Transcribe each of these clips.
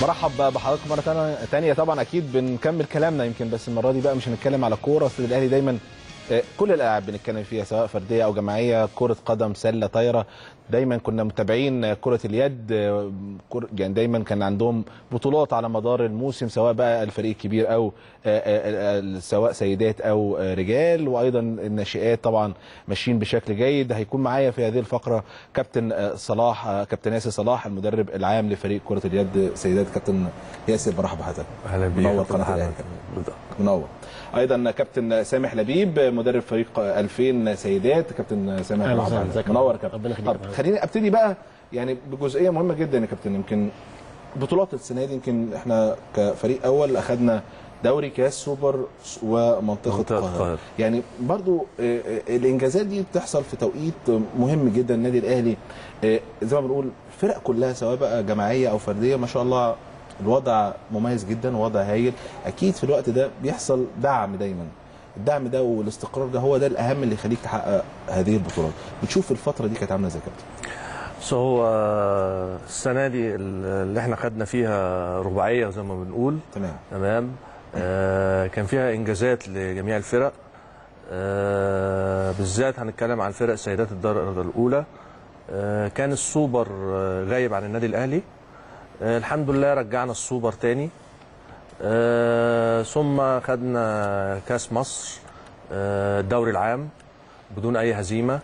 برحب بحضراتكم مره تانية- تانية طبعا اكيد بنكمل كلامنا يمكن بس المره دي بقى مش هنتكلم على كوره اصل الاهلي دايما آه، كل الالعاب بنتكلم فيها سواء فرديه او جماعيه كره قدم سله طايره دايما كنا متابعين آه، كره اليد آه، كر- يعني دايما كان عندهم بطولات على مدار الموسم سواء بقى الفريق الكبير او آه، آه، آه، سواء سيدات او آه، رجال وايضا الناشئات طبعا ماشيين بشكل جيد هيكون معايا في هذه الفقره كابتن آه، صلاح آه، كابتن ياسر صلاح المدرب العام لفريق كره اليد سيدات كابتن ياسر برحب بحضرتك اهلا بيك منور كابتن قناه أحمد. الاهلي بالضبط. منور ايضا كابتن سامح لبيب مدرب فريق 2000 سيدات كابتن سامح أهلا مرحبا وسهلا. بحضرتك. ازيك يا منور رب. كابتن ربنا يخليك طب يا فندم. خليني ابتدي بقى يعني بجزئيه مهمه جدا يا كابتن يمكن بطولات السنه دي يمكن احنا كفريق اول اخذنا دوري كاس سوبر ومنطقه منطقة القاهره القاهرة. يعني برضو آه، آه، الانجازات دي بتحصل في توقيت مهم جدا النادي الاهلي آه، زي ما بنقول الفرق كلها سواء بقى جماعيه او فرديه ما شاء الله الوضع مميز جدا ووضع هايل اكيد في الوقت ده بيحصل دعم دايما الدعم ده والاستقرار ده هو ده الاهم اللي يخليك تحقق هذه البطولات بتشوف الفتره دي كانت عامله ازاي يا كابتن بس هو السنه دي اللي احنا خدنا فيها رباعيه زي ما بنقول تمام تمام آه كان فيها انجازات لجميع الفرق آه بالذات هنتكلم عن فرق سيدات الدرجه الاولى آه كان السوبر آه، غايب عن النادي الاهلي آه الحمد لله رجعنا السوبر تاني آه ثم خدنا كاس مصر آه الدوري العام بدون اي هزيمه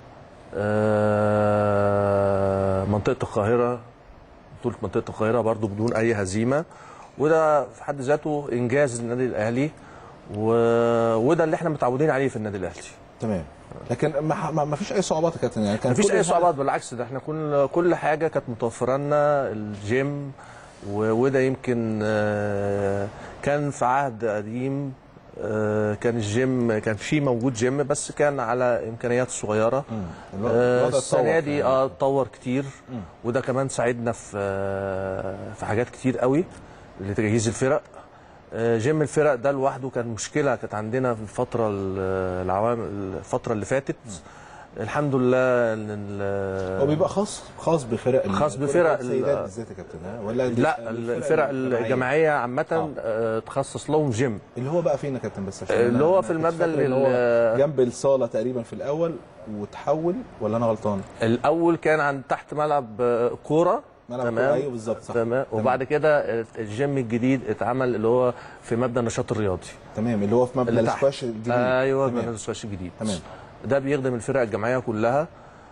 آه منطقه القاهره بطوله منطقه القاهره برضو بدون اي هزيمه وده في حد ذاته انجاز للنادي الاهلي و... وده اللي احنا متعودين عليه في النادي الاهلي تمام لكن ما, ما ما فيش اي صعوبات يا كابتن يعني كان مفيش كل اي حاجة- صعوبات بالعكس ده احنا كل كل حاجه كانت متوفره لنا الجيم و- وده يمكن آه، كان في عهد قديم آه، كان الجيم كان في موجود جيم بس كان على امكانيات صغيره مم. الوضع- آه، الوضع السنه اتطور دي يعني. اه اتطور كتير مم. وده كمان ساعدنا في آه، في حاجات كتير قوي لتجهيز الفرق آه، جيم الفرق ده لوحده كان مشكله كانت عندنا في الفتره ال- العوام الفتره اللي فاتت الحمد لله إن ال- هو بيبقى خاص خاص بفرق ال- خاص كرة بفرق السيدات ال- بالذات يا كابتن ها؟ ولا لا الفرق الجماعيه عامه آه، تخصص لهم جيم اللي هو بقى فين يا كابتن بس عشان اللي أنا- هو أنا في كنت المبنى فاكر إن اللي- هو جنب الصاله تقريبا في الاول وتحول ولا انا غلطان؟ الاول كان عند تحت ملعب آه، كوره ملعب كورة، تمام ايوه بالظبط صح تمام وبعد كده الجيم الجديد اتعمل اللي هو في مبنى النشاط الرياضي تمام اللي هو في مبنى اللي تحت. السكواش الجديد ايوه تمام. مبنى السكواش الجديد تمام. ده بيخدم الفرق الجماعيه كلها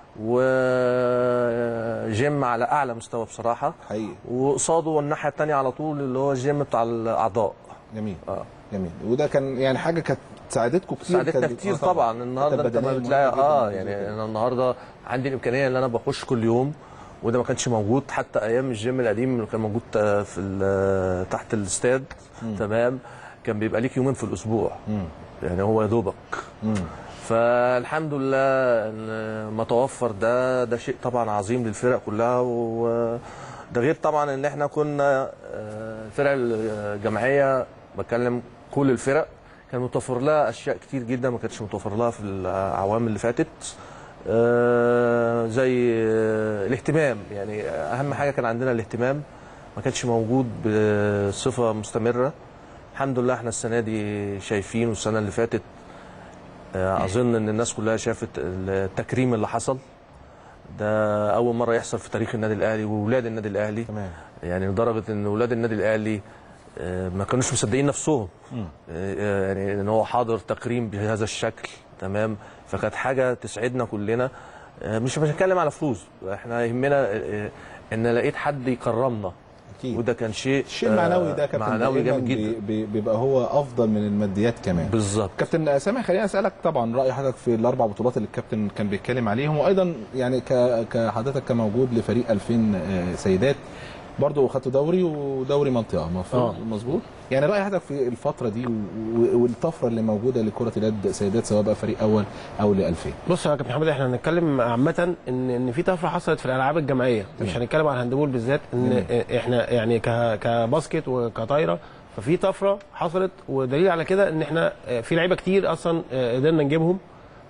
وجيم على اعلى مستوى بصراحه حقيقي وقصاده الناحيه الثانيه على طول اللي هو الجيم بتاع الاعضاء جميل اه جميل وده كان يعني حاجه كانت ساعدتكم كتير ساعدتنا كانت- كتير آه طبعا النهارده انت ما بدنياً بتلاقي مهمة جداً اه بالنسبة يعني لكم. انا النهارده عندي الامكانيه ان انا بخش كل يوم وده ما كانش موجود حتى ايام الجيم القديم اللي كان موجود آه، في ال- تحت الاستاد تمام كان بيبقى ليك يومين في الاسبوع مم. يعني هو يا دوبك مم. فالحمد لله ان ما توفر ده ده شيء طبعا عظيم للفرق كلها وده غير طبعا ان احنا كنا آه، الفرق الجماعيه بتكلم كل الفرق كان متوفر لها اشياء كتير جدا ما كانتش متوفر لها في الاعوام اللي فاتت آه، زي آه، الاهتمام يعني اهم حاجه كان عندنا الاهتمام ما كانش موجود بصفه مستمره الحمد لله احنا السنه دي شايفين والسنه اللي فاتت آه، اظن ان الناس كلها شافت التكريم اللي حصل ده اول مره يحصل في تاريخ النادي الاهلي واولاد النادي الاهلي تمام يعني لدرجه ان اولاد النادي الاهلي آه، ما كانوش مصدقين نفسهم آه، يعني ان هو حاضر تكريم بهذا الشكل تمام فكانت حاجه تسعدنا كلنا آه، مش بنتكلم على فلوس احنا يهمنا آه، ان لقيت حد يكرمنا اكيد وده كان شيء الشيء المعنوي ده يا آه، كابتن معنوي دايماً جامد جدا بي- بي- بيبقى هو افضل من الماديات كمان بالظبط كابتن سامح خليني اسالك طبعا راي حضرتك في الاربع بطولات اللي الكابتن كان بيتكلم عليهم وايضا يعني ك- كحضرتك كموجود لفريق 2000 آه، سيدات برضه خدتوا دوري ودوري منطقه مفروض آه. مظبوط يعني راي حضرتك في الفتره دي و- والطفره اللي موجوده لكره اليد سيدات سواء بقى فريق اول او ل 2000 بص يا كابتن محمد احنا هنتكلم عامه ان ان في طفره حصلت في الالعاب الجماعيه مش هنتكلم عن الهاندبول بالذات ان احنا يعني ك- كباسكت وكطايره ففي طفره حصلت ودليل على كده ان احنا في لعيبه كتير اصلا قدرنا نجيبهم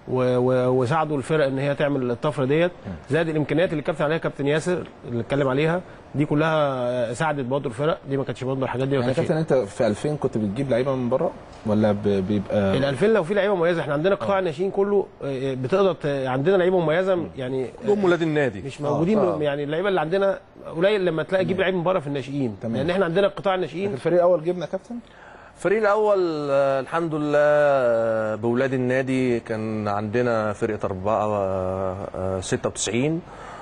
و- و- وساعدوا الفرق ان هي تعمل الطفره ديت زائد الامكانيات اللي كابتن عليها كابتن ياسر اللي اتكلم عليها دي كلها ساعدت برضه الفرق دي ما كانتش برضه الحاجات دي ما يعني كانتش كابتن انت في 2000 كنت بتجيب لعيبه من بره ولا ب- بيبقى ال 2000 لو في لعيبه مميزه احنا عندنا قطاع الناشئين كله آه، بتقدر ت- عندنا لعيبه مميزه يعني هم ولاد النادي مش موجودين آه. يعني اللعيبه اللي عندنا قليل لما تلاقي تجيب لعيب من بره في الناشئين تمام. لان احنا عندنا قطاع الناشئين الفريق الاول جبنا كابتن الفريق الاول آه، الحمد لله آه، بولاد النادي كان عندنا فرقه أربعة آه، آه، 96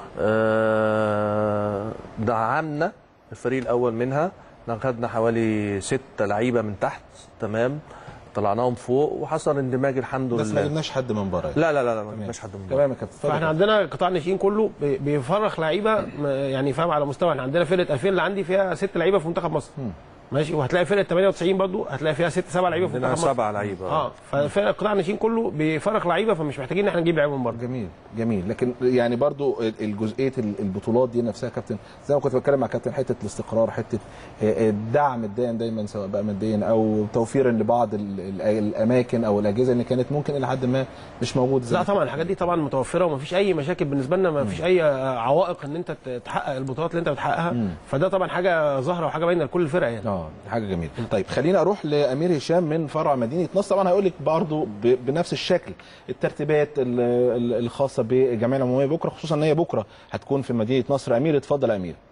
آه، دعمنا الفريق الاول منها احنا خدنا حوالي ستة لعيبه من تحت تمام طلعناهم فوق وحصل اندماج الحمد بس ما لله جبناش حد من بره يعني. لا لا لا لا ما جبناش حد من بره تمام يا كابتن اتفضل فاحنا يا عندنا قطاع الناشئين كله بي- بيفرخ لعيبه م- يعني فاهم على مستوى احنا عندنا فرقه 2000 اللي عندي فيها ست لعيبه في منتخب مصر ماشي وهتلاقي فرقه 98 برضو هتلاقي فيها ست سبع لعيبه في عندنا منتخب مصر سبع لعيبه اه ففرق قطاع الناشئين كله بيفرخ لعيبه فمش محتاجين ان احنا نجيب لعيبه من بره جميل جميل لكن يعني برضو الجزئيه البطولات دي نفسها يا كابتن زي ما كنت بتكلم مع كابتن حته الاستقرار حته الدعم الدائم دايما سواء بقى ماديا او توفيرا لبعض ال- ال- الاماكن او الاجهزه اللي كانت ممكن الى حد ما مش موجوده زي لا طبعا الحاجات دي طبعا متوفره ومفيش اي مشاكل بالنسبه لنا مفيش اي عوائق ان انت ت- تحقق البطولات اللي انت بتحققها فده طبعا حاجه ظاهره وحاجه باينه لكل الفرق يعني اه دي حاجه جميله طيب خلينا اروح لامير هشام من فرع مدينه نصر طبعا هيقول لك برضه ب- بنفس الشكل الترتيبات ال- ال- الخاصه بالجمعيه العموميه بكره خصوصا ان هي بكره هتكون في مدينه نصر امير اتفضل يا امير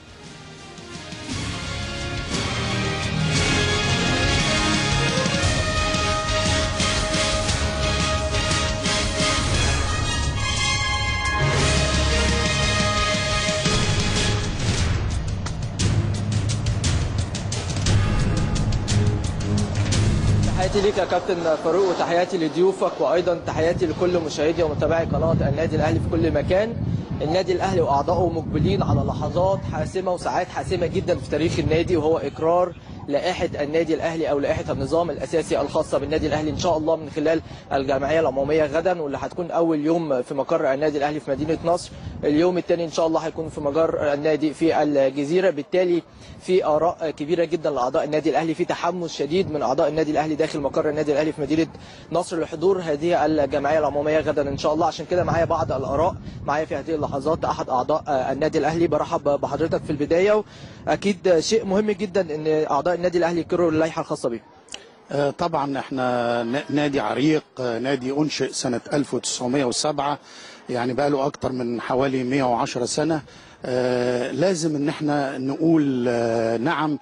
تحياتي ليك يا كابتن فاروق وتحياتي لضيوفك وايضا تحياتي لكل مشاهدي ومتابعي قناه النادي الاهلي في كل مكان النادي الاهلي واعضائه مقبلين على لحظات حاسمه وساعات حاسمه جدا في تاريخ النادي وهو اقرار لائحه النادي الاهلي او لائحه النظام الاساسي الخاصه بالنادي الاهلي ان شاء الله من خلال الجمعيه العموميه غدا واللي هتكون اول يوم في مقر النادي الاهلي في مدينه نصر اليوم الثاني ان شاء الله هيكون في مقر النادي في الجزيره بالتالي في اراء كبيره جدا لاعضاء النادي الاهلي في تحمس شديد من اعضاء النادي الاهلي داخل مقر النادي الاهلي في مدينه نصر لحضور هذه الجمعيه العموميه غدا ان شاء الله عشان كده معايا بعض الاراء معايا في هذه اللحظات احد اعضاء النادي الاهلي برحب بحضرتك في البدايه واكيد شيء مهم جدا ان اعضاء النادي الاهلي يكرروا اللائحه الخاصه بهم آه، طبعا احنا ن- نادي عريق آه، نادي انشئ سنة 1907 يعني بقى له اكتر من حوالي 110 سنة آه، لازم ان احنا نقول آه، نعم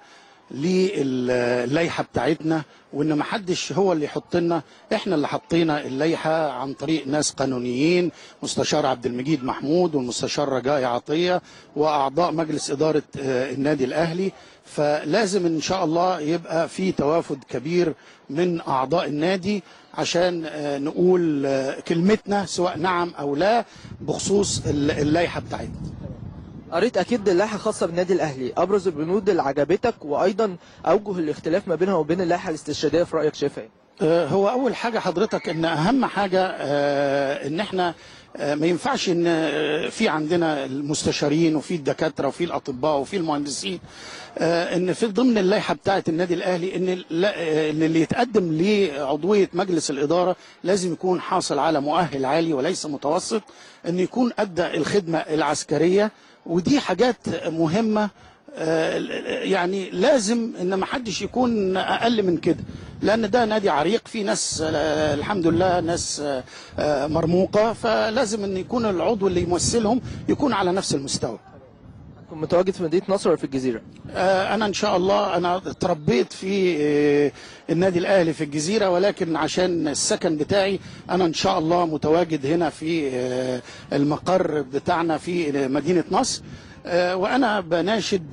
للائحة بتاعتنا وان ما حدش هو اللي يحط لنا احنا اللي حطينا اللائحة عن طريق ناس قانونيين مستشار عبد المجيد محمود والمستشار رجاء عطية واعضاء مجلس ادارة آه، النادي الاهلي فلازم ان شاء الله يبقى في توافد كبير من اعضاء النادي عشان آه، نقول آه، كلمتنا سواء نعم او لا بخصوص ال- اللائحه بتاعتنا قريت اكيد اللائحه الخاصه بالنادي الاهلي ابرز البنود اللي عجبتك وايضا اوجه الاختلاف ما بينها وبين اللائحه الاستشهاديه في رايك شايفها ايه؟ آه، هو اول حاجه حضرتك ان اهم حاجه آه، ان احنا آه، ما ينفعش ان آه، في عندنا المستشارين وفي الدكاتره وفي الاطباء وفي المهندسين آه، ان في ضمن اللائحه بتاعه النادي الاهلي ان لا- آه، ان اللي يتقدم لعضويه مجلس الاداره لازم يكون حاصل على مؤهل عالي وليس متوسط ان يكون ادى الخدمه العسكريه ودي حاجات مهمه آه، يعني لازم ان ما حدش يكون اقل من كده لان ده نادي عريق في ناس آه، الحمد لله ناس آه، آه، مرموقه فلازم ان يكون العضو اللي يمثلهم يكون على نفس المستوى كنت متواجد في مدينه نصر ولا في الجزيره؟ آه، انا ان شاء الله انا اتربيت في آه، النادي الاهلي في الجزيره ولكن عشان السكن بتاعي انا ان شاء الله متواجد هنا في آه، المقر بتاعنا في مدينه نصر آه، وانا بناشد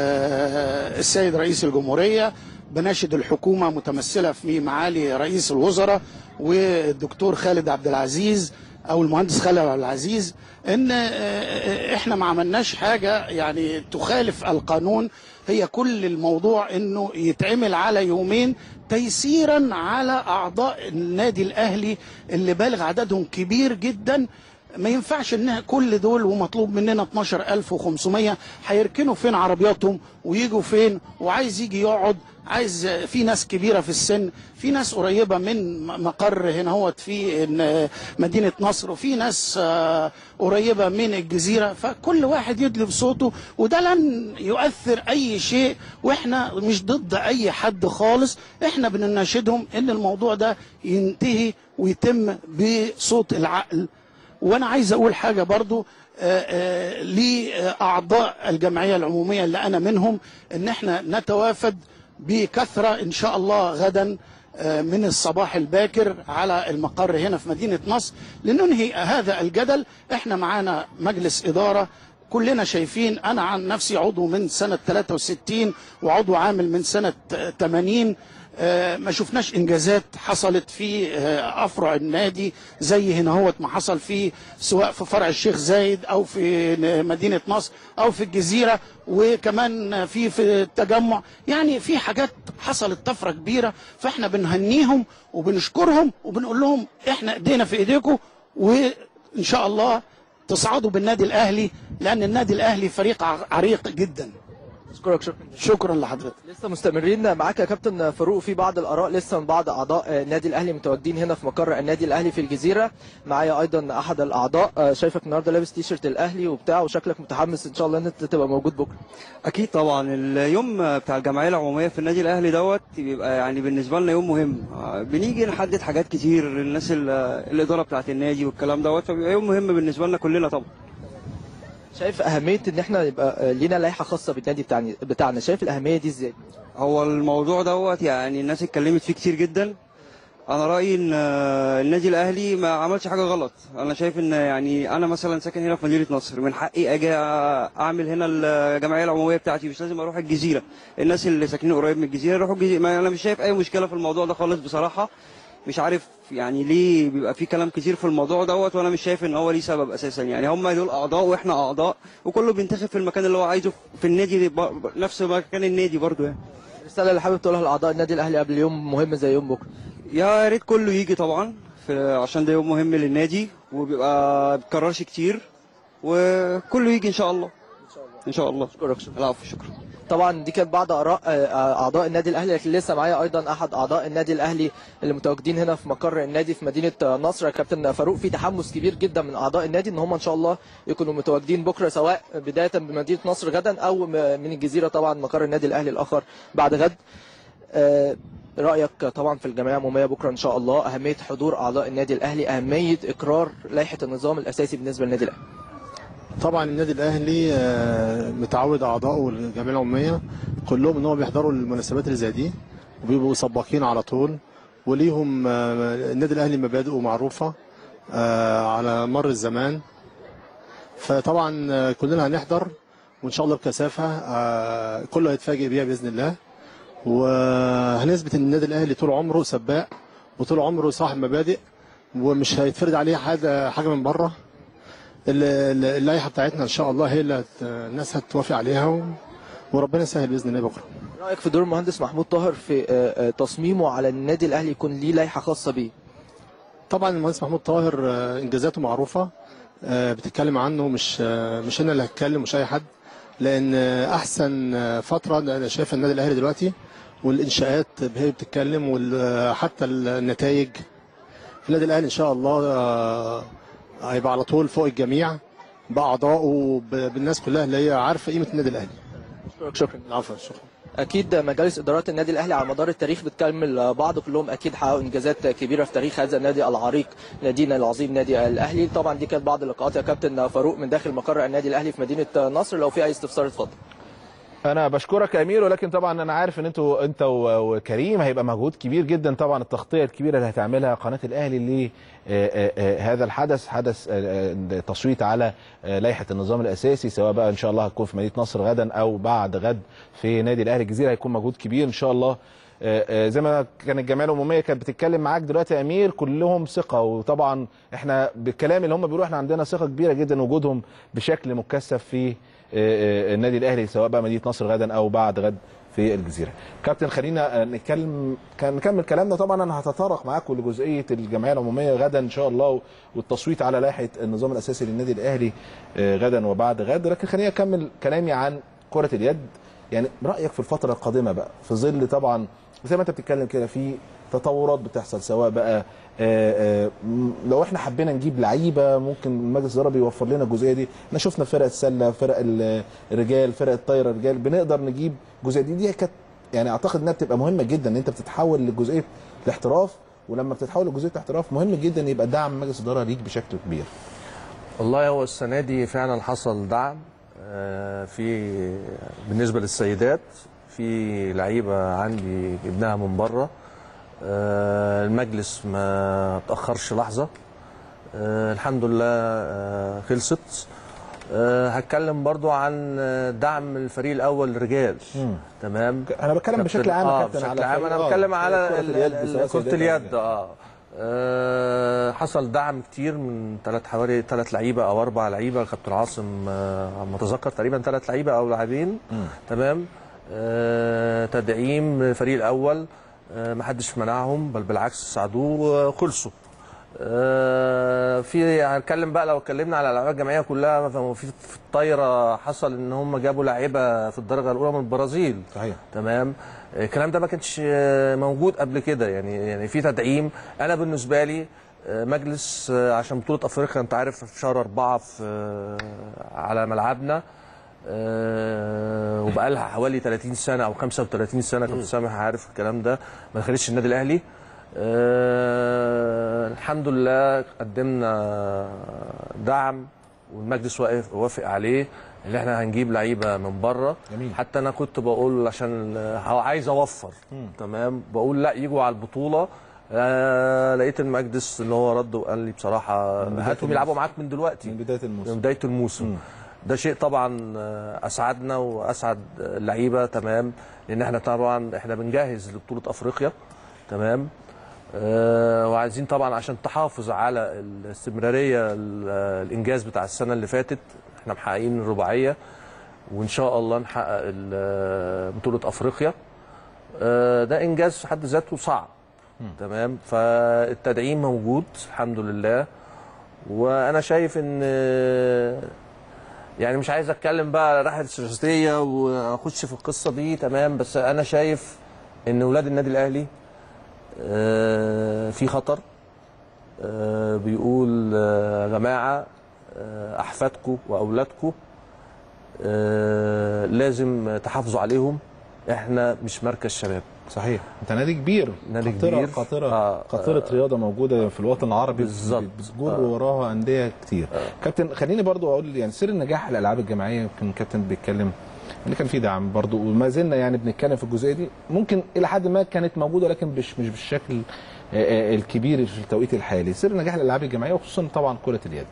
آه، السيد رئيس الجمهوريه بناشد الحكومه متمثله في معالي رئيس الوزراء والدكتور خالد عبد العزيز او المهندس خالد عبد العزيز ان آه، احنا ما عملناش حاجه يعني تخالف القانون هي كل الموضوع انه يتعمل على يومين تيسيرا على اعضاء النادي الاهلي اللي بالغ عددهم كبير جدا ما ينفعش ان كل دول ومطلوب مننا 12500 هيركنوا فين عربياتهم ويجوا فين وعايز يجي يقعد عايز في ناس كبيره في السن في ناس قريبه من مقر هنا هوت في إن- مدينه نصر وفي ناس آه، قريبه من الجزيره فكل واحد يدلي بصوته وده لن يؤثر اي شيء واحنا مش ضد اي حد خالص احنا بنناشدهم ان الموضوع ده ينتهي ويتم بصوت العقل وانا عايز اقول حاجه برضو آه، آه، لاعضاء الجمعيه العموميه اللي انا منهم ان احنا نتوافد بكثره ان شاء الله غدا آه، من الصباح الباكر على المقر هنا في مدينه نصر لننهي هذا الجدل احنا معانا مجلس اداره كلنا شايفين انا عن نفسي عضو من سنه 63 وعضو عامل من سنه 80 آه، ما شفناش انجازات حصلت في آه، افرع النادي زي هنا هوت ما حصل في سواء في فرع الشيخ زايد او في ن- مدينه نصر او في الجزيره وكمان في في التجمع يعني في حاجات حصلت طفره كبيره فاحنا بنهنيهم وبنشكرهم وبنقول لهم احنا ايدينا في ايديكم وان شاء الله تصعدوا بالنادي الاهلي لان النادي الاهلي فريق ع- عريق جدا اشكرك شكرا شكرا لحضرتك لسه مستمرين معاك يا كابتن فاروق في بعض الاراء لسه من بعض اعضاء آه، النادي الاهلي متواجدين هنا في مقر النادي الاهلي في الجزيره معايا ايضا احد الاعضاء آه، شايفك النهارده لابس تيشرت الاهلي وبتاع وشكلك متحمس ان شاء الله ان انت تبقى موجود بكره اكيد طبعا اليوم بتاع الجمعيه العموميه في النادي الاهلي دوت بيبقى يعني بالنسبه لنا يوم مهم بنيجي نحدد حاجات كتير الناس ال- الاداره بتاعه النادي والكلام دوت فبيبقى يوم مهم بالنسبه لنا كلنا طبعا شايف اهميه ان احنا يبقى آه، لينا لائحه خاصه بالنادي بتاعنا بتاعنا شايف الاهميه دي ازاي هو الموضوع دوت يعني الناس اتكلمت فيه كتير جدا انا رايي ان آه، النادي الاهلي ما عملش حاجه غلط انا شايف ان يعني انا مثلا ساكن هنا في مدينه نصر من حقي اجي اعمل هنا الجمعيه العموميه بتاعتي مش لازم اروح الجزيره الناس اللي ساكنين قريب من الجزيره يروحوا الجزيره ما انا مش شايف اي مشكله في الموضوع ده خالص بصراحه مش عارف يعني ليه بيبقى في كلام كتير في الموضوع دوت وانا مش شايف ان هو ليه سبب اساسا يعني هم دول اعضاء واحنا اعضاء وكله بينتخب في المكان اللي هو عايزه في النادي ب- نفس مكان النادي برضو يعني الرساله اللي حابب تقولها لاعضاء النادي الاهلي قبل يوم مهم زي يوم بكره يا ريت كله يجي طبعا في عشان ده يوم مهم للنادي وبيبقى بيتكررش كتير وكله يجي ان شاء الله ان شاء الله اشكرك شكرا العفو شكرا طبعا دي كانت بعض اراء آه، اعضاء النادي الاهلي لكن لسه معايا ايضا احد اعضاء النادي الاهلي اللي متواجدين هنا في مقر النادي في مدينه آه، نصر يا كابتن فاروق في تحمس كبير جدا من اعضاء النادي ان هم ان شاء الله يكونوا متواجدين بكره سواء بدايه بمدينه نصر غدا او م- من الجزيره طبعا مقر النادي الاهلي الاخر بعد غد آه، رايك طبعا في الجمعيه العموميه بكره ان شاء الله اهميه حضور اعضاء النادي الاهلي اهميه اقرار لائحه النظام الاساسي بالنسبه للنادي الاهلي طبعا النادي الاهلي آه، متعود اعضائه والجمعيه العموميه كلهم ان هم بيحضروا المناسبات اللي زي دي وبيبقوا سباقين على طول وليهم آه، النادي الاهلي مبادئه معروفه آه، على مر الزمان فطبعا آه، كلنا هنحضر وان شاء الله بكثافه آه، كله هيتفاجئ بيها باذن الله وهنثبت ان النادي الاهلي طول عمره سباق وطول عمره صاحب مبادئ ومش هيتفرض عليه حاجه حاجه من بره ال- ال- اللائحه بتاعتنا ان شاء الله هي اللي هت- الناس هتوافق عليها و... وربنا يسهل باذن الله بكره رايك في دور المهندس محمود طاهر في آه، آه، تصميمه على ان النادي الاهلي يكون ليه لائحه خاصه بيه طبعا المهندس محمود طاهر آه، انجازاته معروفه آه، بتتكلم عنه مش آه، مش انا اللي هتكلم مش اي حد لان آه، احسن آه، فتره انا شايف النادي الاهلي دلوقتي والانشاءات هي بتتكلم وحتى النتائج النادي الاهلي ان شاء الله آه، هيبقى على طول فوق الجميع باعضائه ب- بالناس كلها اللي هي عارفه قيمه النادي الاهلي شكرا شكرا العفو شكرا اكيد مجالس ادارات النادي الاهلي على مدار التاريخ بتكمل بعض كلهم اكيد حققوا انجازات كبيره في تاريخ هذا النادي العريق نادينا العظيم نادي الاهلي طبعا دي كانت بعض اللقاءات يا كابتن فاروق من داخل مقر النادي الاهلي في مدينه نصر لو في اي استفسار اتفضل انا بشكرك يا امير ولكن طبعا انا عارف ان انتوا انت و- وكريم هيبقى مجهود كبير جدا طبعا التغطيه الكبيره اللي هتعملها قناه الاهلي لهذا الحدث حدث آه، آه، تصويت على آه، لائحه النظام الاساسي سواء بقى ان شاء الله هتكون في مدينه نصر غدا او بعد غد في نادي الاهلي الجزيره هيكون مجهود كبير ان شاء الله آه، آه، زي ما كان الجمعيه العموميه كانت بتتكلم معاك دلوقتي يا امير كلهم ثقه وطبعا احنا بالكلام اللي هم بيقولوا احنا عندنا ثقه كبيره جدا وجودهم بشكل مكثف في آه، آه، النادي الاهلي سواء بقى مدينه نصر غدا او بعد غد في الجزيره. كابتن خلينا آه، نتكلم كان نكمل كلامنا طبعا انا هتطرق معاكم لجزئيه الجمعيه العموميه غدا ان شاء الله والتصويت على لائحه النظام الاساسي للنادي الاهلي آه، غدا وبعد غد لكن خليني اكمل كلامي عن كره اليد يعني رايك في الفتره القادمه بقى في ظل طبعا زي ما انت بتتكلم كده في تطورات بتحصل سواء بقى آه، آه، م- لو احنا حبينا نجيب لعيبه ممكن مجلس الاداره بيوفر لنا الجزئيه دي احنا شفنا فرق السله فرق ال- الرجال فرق الطايره الرجال بنقدر نجيب الجزئيه دي دي كانت يعني اعتقد انها بتبقى مهمه جدا ان انت بتتحول لجزئيه الاحتراف ولما بتتحول لجزئيه الاحتراف مهم جدا يبقى دعم مجلس الاداره ليك بشكل كبير والله هو السنه دي فعلا حصل دعم آه، في بالنسبه للسيدات في لعيبه عندي جبناها من بره آه، المجلس ما تاخرش لحظه آه، الحمد لله آه، خلصت آه، هتكلم برضو عن آه، دعم الفريق الاول رجال تمام انا بتكلم كابتن- بشكل عام يا اه كابتن بشكل على عام فريق- انا آه، بتكلم على كرة ال- اليد ال- سواء كرة سيدات أو اليد رجال. اه آه، حصل دعم كتير من ثلاث حوالي ثلاث لعيبه او اربع لعيبه كابتن عاصم آه، على ما اتذكر تقريبا ثلاث لعيبه او لاعبين تمام آه، تدعيم الفريق الاول آه، ما حدش منعهم بل بالعكس ساعدوه آه، خلصوا آه، في هنتكلم بقى لو اتكلمنا على الالعاب الجماعيه كلها مثلا في في الطايره حصل ان هم جابوا لعيبه في الدرجه الاولى من البرازيل صحيح تمام الكلام ده ما كانش آه، موجود قبل كده يعني يعني في تدعيم انا بالنسبه لي آه، مجلس آه، عشان بطوله افريقيا انت عارف في شهر أربعة في آه، على ملعبنا آه، وبقى لها حوالي 30 سنه او 35 سنه كنت سامح عارف الكلام ده ما دخلتش النادي الاهلي آه، الحمد لله قدمنا دعم والمجلس واقف وافق عليه اللي احنا هنجيب لعيبه من بره جميل. حتى انا كنت بقول عشان هو عايز اوفر تمام بقول لا يجوا على البطوله آه لقيت المجلس اللي هو رد وقال لي بصراحه من بداية هاتهم الموسم. يلعبوا معاك من دلوقتي من بدايه من الموسم بدايه الموسم ده شيء طبعا آه، اسعدنا واسعد اللعيبه تمام لان احنا طبعا احنا بنجهز لبطوله افريقيا تمام آه، وعايزين طبعا عشان تحافظ على الاستمراريه ال- الانجاز بتاع السنه اللي فاتت احنا محققين الرباعيه وان شاء الله نحقق ال- بطوله افريقيا آه، ده انجاز في حد ذاته صعب تمام فالتدعيم موجود الحمد لله وانا شايف ان يعني مش عايز اتكلم بقى على الناحيه السياسيه واخش في القصه دي تمام بس انا شايف ان ولاد النادي الاهلي آه، في خطر آه، بيقول آه، يا جماعه آه، احفادكم واولادكم آه، لازم تحافظوا عليهم احنا مش مركز شباب صحيح انت نادي كبير نادي قاطرة كبير. قاطرة آه، قاطرة رياضة موجودة في الوطن العربي بالظبط. بتجر آه. وراها أندية كتير كابتن خليني برضو أقول يعني سر النجاح الألعاب الجماعية يمكن كابتن بيتكلم ان كان في دعم برضو وما زلنا يعني بنتكلم في الجزئيه دي ممكن الى حد ما كانت موجوده لكن مش مش بالشكل آه، آه، الكبير في التوقيت الحالي سر نجاح الالعاب الجماعيه وخصوصا طبعا كره اليد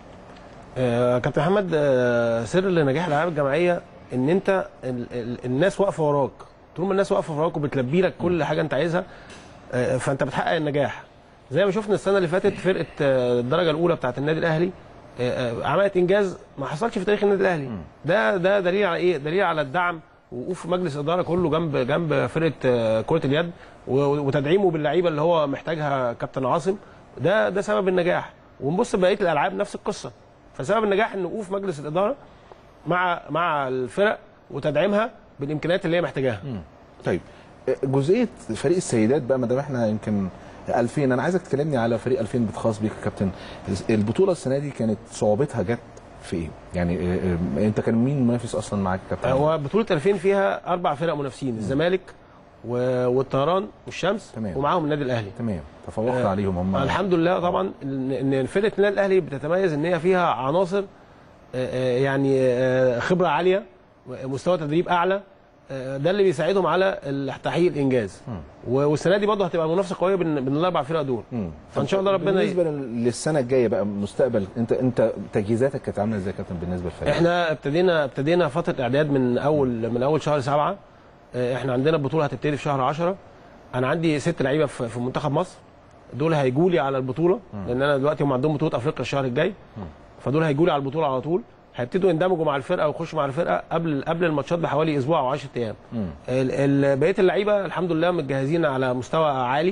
آه، كابتن محمد آه، سر لنجاح الالعاب الجماعيه ان انت ال ال الناس واقفه وراك طول ما الناس واقفه وراك وبتلبي لك كل حاجه انت عايزها آه، فانت بتحقق النجاح زي ما شفنا السنه اللي فاتت فرقه آه، الدرجه الاولى بتاعه النادي الاهلي آه، آه، عملت انجاز ما حصلش في تاريخ النادي الاهلي ده ده دليل على ايه دليل على الدعم ووقوف مجلس الاداره كله جنب جنب فرقه آه، كره اليد و- وتدعيمه باللعيبه اللي هو محتاجها كابتن عاصم ده ده سبب النجاح ونبص بقيه الالعاب نفس القصه فسبب النجاح ان وقوف مجلس الاداره مع مع الفرق وتدعيمها بالامكانيات اللي هي محتاجاها طيب آه، جزئيه فريق السيدات بقى ما دام احنا يمكن 2000 انا عايزك تكلمني على فريق 2000 بتخاص بيك يا كابتن البطوله السنه دي كانت صعوبتها جت في ايه؟ يعني آه، آه، انت كان مين منافس اصلا معاك يا كابتن؟ هو بطوله 2000 فيها اربع فرق منافسين الزمالك و- والطيران والشمس تمام. ومعاهم النادي الاهلي تمام تفوقت آه، عليهم هم الحمد لله طبعا ان إن فرقه النادي الاهلي بتتميز ان هي فيها عناصر آه، آه، يعني آه، خبره عاليه مستوى تدريب اعلى آه، ده اللي بيساعدهم على ال- تحقيق الانجاز و- والسنه دي برضه هتبقى منافسه قويه بين بين الاربع فرق دول مم. فان شاء الله ربنا ي- بالنسبه لل- للسنه الجايه بقى مستقبل انت انت تجهيزاتك كانت عامله ازاي يا كابتن بالنسبه للفريق؟ احنا ابتدينا ابتدينا فتره اعداد من اول من اول شهر سبعة اه، احنا عندنا بطوله هتبتدي في شهر 10 انا عندي ست لعيبه في في منتخب مصر دول هيجوا لي على البطوله لان انا دلوقتي هم عندهم بطوله افريقيا الشهر الجاي فدول هيجوا لي على البطوله على طول هيبتدوا يندمجوا مع الفرقه ويخشوا مع الفرقه قبل قبل الماتشات بحوالي اسبوع او 10 ايام ال- ال- بقيه اللعيبه الحمد لله متجهزين على مستوى عالي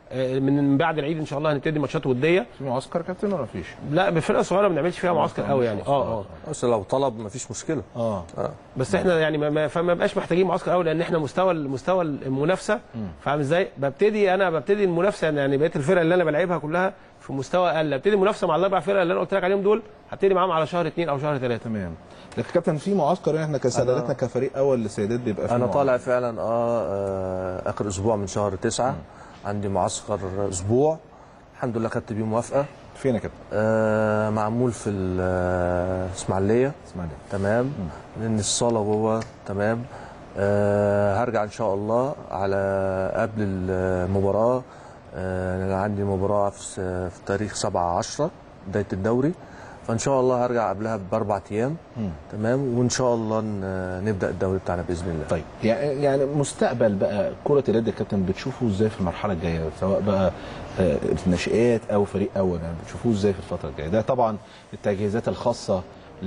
آه، من بعد العيد ان شاء الله هنبتدي ماتشات وديه في معسكر كابتن ولا مفيش؟ لا بفرقه صغيره ما بنعملش فيها معسكر قوي يعني اه اه بس لو طلب مفيش مشكله اه بس احنا يعني ما- ما فما بقاش محتاجين معسكر قوي لان احنا مستوى مستوى المنافسه فاهم ازاي ببتدي انا ببتدي المنافسه يعني بقيه الفرق اللي انا بلعبها كلها في مستوى اقل ابتدي المنافسه مع الاربع فرق اللي انا قلت لك عليهم دول هبتدي معاهم على شهر اثنين او شهر ثلاثه تمام لكن كابتن في معسكر احنا كسادتنا كفريق اول للسيدات بيبقى في انا معسكر. طالع فعلا اه, آه اخر اسبوع من شهر تسعة عندي معسكر اسبوع الحمد لله خدت بيه موافقه فين يا كابتن؟ آه معمول في الاسماعيليه اسمعني تمام لان الصاله جوه تمام آه هرجع ان شاء الله على قبل المباراه آه أنا عندي مباراه في, س- في تاريخ 7 10 بدايه الدوري فان شاء الله هرجع قبلها باربع ايام تمام وان شاء الله ن- نبدا الدوري بتاعنا باذن الله طيب يعني يعني مستقبل بقى كرة اليد يا كابتن بتشوفه ازاي في المرحلة الجاية سواء بقى آه، الناشئات او فريق اول يعني بتشوفوه ازاي في الفترة الجاية ده طبعا التجهيزات الخاصة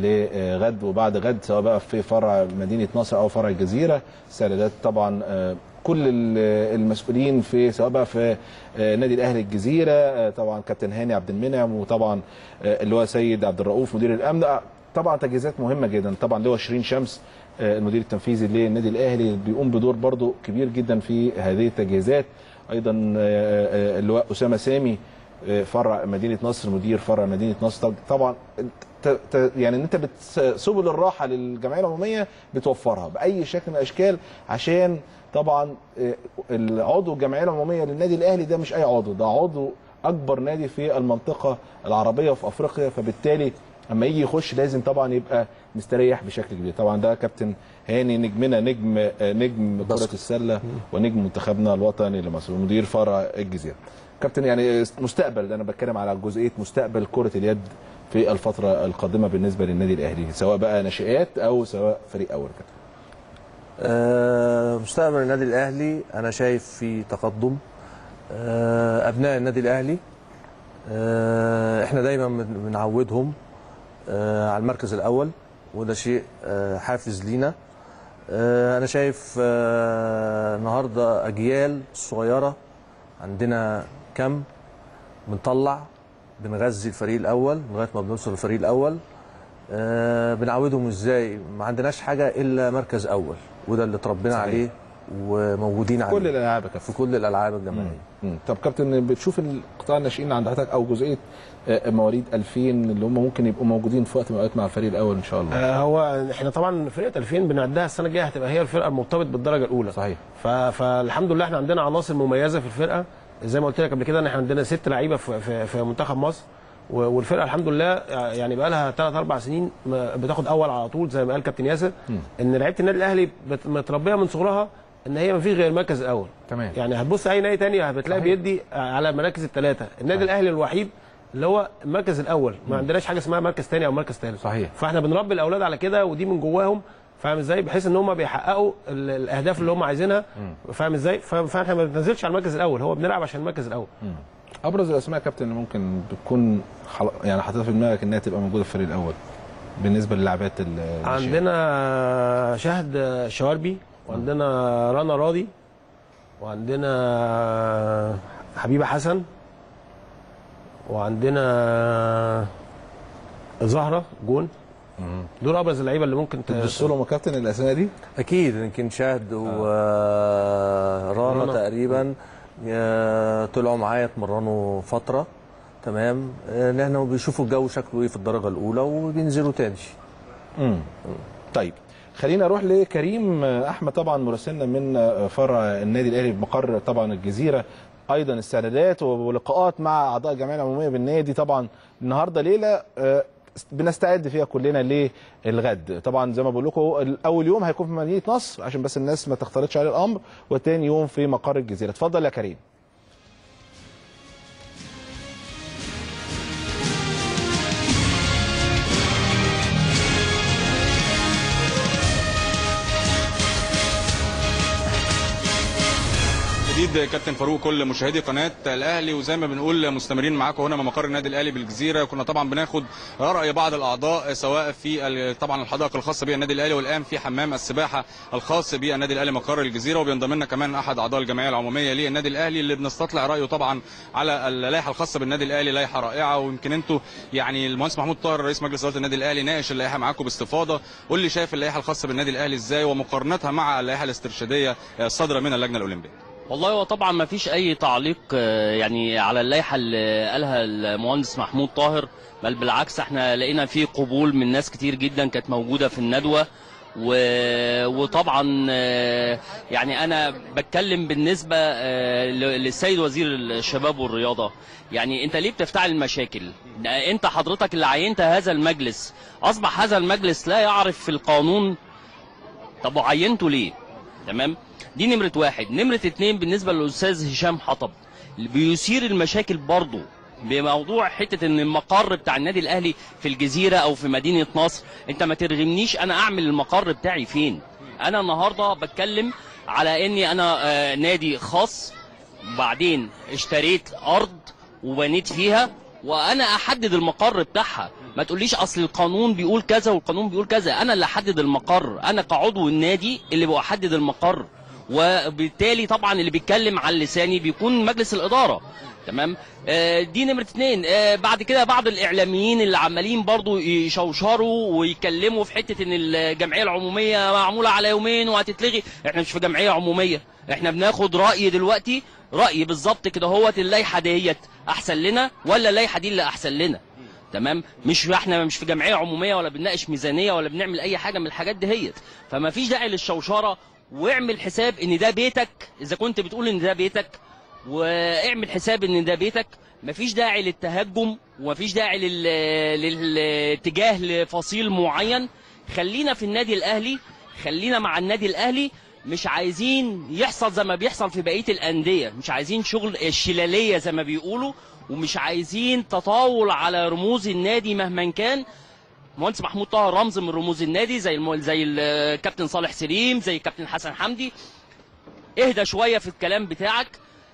لغد وبعد غد سواء بقى في فرع مدينة نصر او فرع الجزيرة استعدادات طبعا آه، كل ال- المسؤولين في سواء بقى في آه، نادي الاهلي الجزيره آه، طبعا كابتن هاني عبد المنعم وطبعا آه، اللي هو سيد عبد الرؤوف مدير الامن آه، طبعا تجهيزات مهمه جدا طبعا اللي هو شيرين شمس آه، المدير التنفيذي للنادي الاهلي بيقوم بدور برضو كبير جدا في هذه التجهيزات ايضا آه، آه، اللواء اسامه سامي آه، فرع مدينه نصر مدير فرع مدينه نصر طب- طبعا ت- ت- يعني ان انت بت- سبل الراحه للجمعيه العموميه بتوفرها باي شكل من الاشكال عشان طبعا آه، العضو الجمعيه العموميه للنادي الاهلي ده مش اي عضو ده عضو اكبر نادي في المنطقه العربيه وفي افريقيا فبالتالي اما يجي يخش لازم طبعا يبقى مستريح بشكل كبير طبعا ده كابتن هاني نجمنا نجم آه، نجم كره السله ونجم منتخبنا الوطني لمصر ومدير فرع الجزيره كابتن يعني مستقبل انا بتكلم على جزئيه مستقبل كره اليد في الفتره القادمه بالنسبه للنادي الاهلي سواء بقى ناشئات او سواء فريق اول كابتن آه، مستقبل النادي الاهلي انا شايف في تقدم آه، ابناء النادي الاهلي آه، احنا دايما بن- بنعودهم آه، على المركز الاول وده شيء آه، حافز لينا آه، انا شايف آه، النهارده اجيال صغيره عندنا كم بنطلع بنغذي الفريق الاول لغايه ما بنوصل للفريق الاول آه، بنعودهم ازاي ما عندناش حاجه الا مركز اول وده اللي اتربينا صحيح. عليه وموجودين عليه كل الالعاب يا كابتن في كل الالعاب الجماعيه مم. طب كابتن بتشوف القطاع الناشئين عند حضرتك او جزئيه آه، مواليد 2000 اللي هم ممكن يبقوا موجودين في وقت من الاوقات مع الفريق الاول ان شاء الله آه، هو احنا طبعا فرقه 2000 بنعدها السنه الجايه هتبقى هي الفرقه المرتبط بالدرجه الاولى صحيح ف... فالحمد لله احنا عندنا عناصر مميزه في الفرقه زي ما قلت لك قبل كده ان احنا عندنا ست لعيبه في, في, في منتخب مصر و- والفرقه الحمد لله يعني بقى لها ثلاث اربع سنين م- بتاخد اول على طول زي ما قال كابتن ياسر ان لعيبه النادي الاهلي بت- متربيه من صغرها ان هي ما فيش غير المركز الاول تمام يعني هتبص اي نادي تاني هتلاقي صحيح. بيدي على المراكز الثلاثه النادي الاهلي الوحيد اللي هو المركز الاول ما عندناش حاجه اسمها مركز ثاني او مركز ثالث صحيح. فاحنا بنربي الاولاد على كده ودي من جواهم فاهم ازاي بحيث ان هم بيحققوا ال- الاهداف اللي هم عايزينها فاهم ازاي ف- فاحنا ما بننزلش على المركز الاول هو بنلعب عشان المركز الاول ابرز الاسماء يا كابتن اللي ممكن بتكون خل... يعني حاططها في دماغك انها تبقى موجوده في الفريق الاول بالنسبه للاعبات ال- الناشئين. عندنا شهد شواربي وعندنا رنا راضي وعندنا حبيبه حسن وعندنا زهره جون دول ابرز اللعيبه اللي ممكن ت- تبص لهم يا كابتن الاسماء دي اكيد يمكن شاهد ورانا رانا. تقريبا آه، طلعوا معايا اتمرنوا فتره تمام آه، لان هم بيشوفوا الجو شكله ايه في الدرجه الاولى وبينزلوا تاني مم. طيب خلينا اروح لكريم احمد طبعا مراسلنا من فرع النادي الاهلي بمقر طبعا الجزيره ايضا استعدادات ولقاءات مع اعضاء الجمعيه العموميه بالنادي طبعا النهارده ليله آه، بنستعد فيها كلنا للغد طبعا زي ما بقول لكم اول يوم هيكون في مدينه نصر عشان بس الناس ما تختلطش عليه الامر والتاني يوم في مقر الجزيره اتفضل يا كريم جديد اكيد كابتن فاروق كل مشاهدي قناه الاهلي وزي ما بنقول مستمرين معاكم هنا من مقر النادي الاهلي بالجزيره كنا طبعا بناخد راي بعض الاعضاء سواء في ال- طبعا الحدائق الخاصه بالنادي الاهلي والان في حمام السباحه الخاص بالنادي الاهلي مقر الجزيره وبينضم لنا كمان احد اعضاء الجمعيه العموميه للنادي الاهلي اللي بنستطلع رايه طبعا على اللائحه الخاصه بالنادي الاهلي لائحه رائعه ويمكن انتوا يعني المهندس محمود طاهر رئيس مجلس اداره النادي الاهلي ناقش اللائحه معاكم باستفاضه قول لي شايف اللائحه الخاصه بالنادي الاهلي ازاي ومقارنتها مع اللائحه الاسترشاديه الصادره من اللجنه الاولمبيه والله هو طبعا ما فيش اي تعليق آه، يعني على اللائحه اللي قالها المهندس محمود طاهر بل بالعكس احنا لقينا فيه قبول من ناس كتير جدا كانت موجوده في الندوه و... وطبعا آه، يعني انا بتكلم بالنسبه آه، ل- للسيد وزير الشباب والرياضه يعني انت ليه بتفتعل المشاكل ده انت حضرتك اللي عينت هذا المجلس اصبح هذا المجلس لا يعرف في القانون طب وعينته ليه تمام دي نمرة واحد نمرة اتنين بالنسبة للأستاذ هشام حطب اللي بيثير المشاكل برضه بموضوع حتة ان المقر بتاع النادي الاهلي في الجزيرة او في مدينة نصر انت ما ترغمنيش انا اعمل المقر بتاعي فين انا النهاردة بتكلم على اني انا آه، نادي خاص وبعدين اشتريت ارض وبنيت فيها وانا احدد المقر بتاعها ما تقوليش اصل القانون بيقول كذا والقانون بيقول كذا انا اللي احدد المقر انا كعضو النادي اللي بحدد المقر وبالتالي طبعا اللي بيتكلم على لساني بيكون مجلس الاداره تمام آه، دي نمره اتنين آه، بعد كده بعض الاعلاميين اللي عمالين برضو يشوشروا ويتكلموا في حته ان الجمعيه العموميه معموله على يومين وهتتلغي احنا مش في جمعيه عموميه احنا بناخد راي دلوقتي راي بالظبط كده هوت اللائحه ديت احسن لنا ولا اللائحه دي اللي احسن لنا تمام مش احنا مش في جمعيه عموميه ولا بنناقش ميزانيه ولا بنعمل اي حاجه من الحاجات دهيت فما فيش داعي للشوشره واعمل حساب ان ده بيتك اذا كنت بتقول ان ده بيتك واعمل حساب ان ده بيتك مفيش داعي للتهجم ومفيش داعي لل- للاتجاه لفصيل معين خلينا في النادي الاهلي خلينا مع النادي الاهلي مش عايزين يحصل زي ما بيحصل في بقيه الانديه مش عايزين شغل الشلاليه زي ما بيقولوا ومش عايزين تطاول على رموز النادي مهما كان مهندس محمود طه رمز من رموز النادي زي الم... زي الكابتن صالح سليم زي الكابتن حسن حمدي اهدى شويه في الكلام بتاعك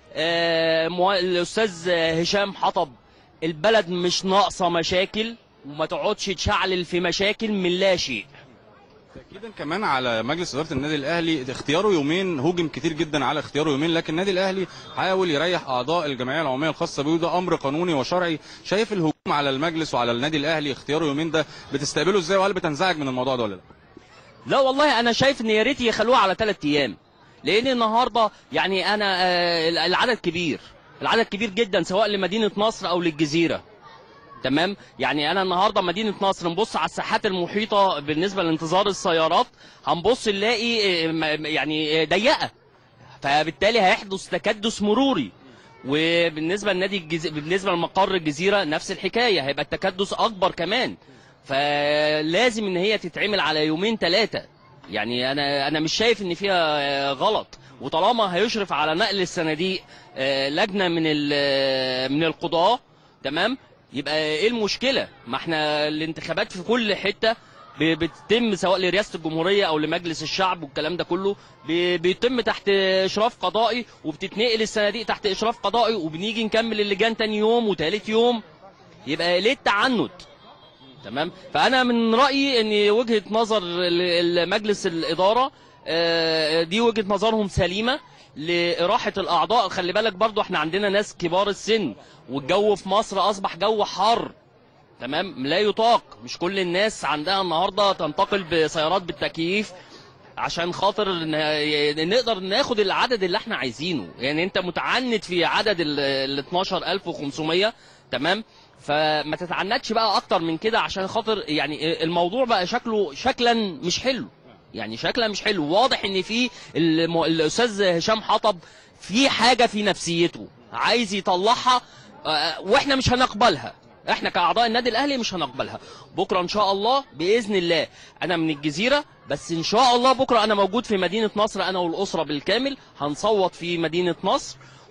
آه، مو- الاستاذ هشام حطب البلد مش ناقصه مشاكل وما تقعدش تشعلل في مشاكل من لا شيء تاكيدا كمان على مجلس اداره النادي الاهلي اختياره يومين هوجم كتير جدا على اختياره يومين لكن النادي الاهلي حاول يريح اعضاء الجمعيه العموميه الخاصه بيه وده امر قانوني وشرعي شايف الهجوم على المجلس وعلى النادي الاهلي اختياره يومين ده بتستقبله ازاي وهل بتنزعج من الموضوع ده ولا لا لا والله انا شايف ان يا ريت يخلوها على ثلاث ايام لان النهارده يعني انا آه، العدد كبير العدد كبير جدا سواء لمدينه نصر او للجزيره تمام يعني انا النهارده مدينه نصر نبص على الساحات المحيطه بالنسبه لانتظار السيارات هنبص نلاقي آه، م- يعني آه، ضيقه فبالتالي هيحدث تكدس مروري وبالنسبه لنادي الجز... بالنسبه لمقر الجزيره نفس الحكايه هيبقى التكدس اكبر كمان فلازم ان هي تتعمل على يومين ثلاثه يعني انا انا مش شايف ان فيها آه، غلط وطالما هيشرف على نقل الصناديق آه، لجنه من ال- من القضاه تمام يبقى ايه المشكله ما احنا الانتخابات في كل حته ب- بتتم سواء لرئاسه الجمهوريه او لمجلس الشعب والكلام ده كله ب- بيتم تحت اشراف قضائي وبتتنقل الصناديق تحت اشراف قضائي وبنيجي نكمل اللجان تاني يوم وتالت يوم يبقى ليه التعنت تمام فانا من رايي ان وجهه نظر ال- ال- مجلس الاداره آه، دي وجهه نظرهم سليمه لإراحة الأعضاء خلي بالك برضو احنا عندنا ناس كبار السن والجو في مصر أصبح جو حر تمام لا يطاق مش كل الناس عندها النهارده تنتقل بسيارات بالتكييف عشان خاطر ن- نقدر ناخد العدد اللي احنا عايزينه يعني انت متعنت في عدد ال ال 12500 تمام فما تتعنتش بقى اكتر من كده عشان خاطر يعني الموضوع بقى شكله شكلا مش حلو يعني شكلا مش حلو واضح ان في الم- الاستاذ هشام حطب في حاجه في نفسيته عايز يطلعها آه، واحنا مش هنقبلها احنا كاعضاء النادي الاهلي مش هنقبلها بكره ان شاء الله باذن الله انا من الجزيره بس ان شاء الله بكره انا موجود في مدينه نصر انا والاسره بالكامل هنصوت في مدينه نصر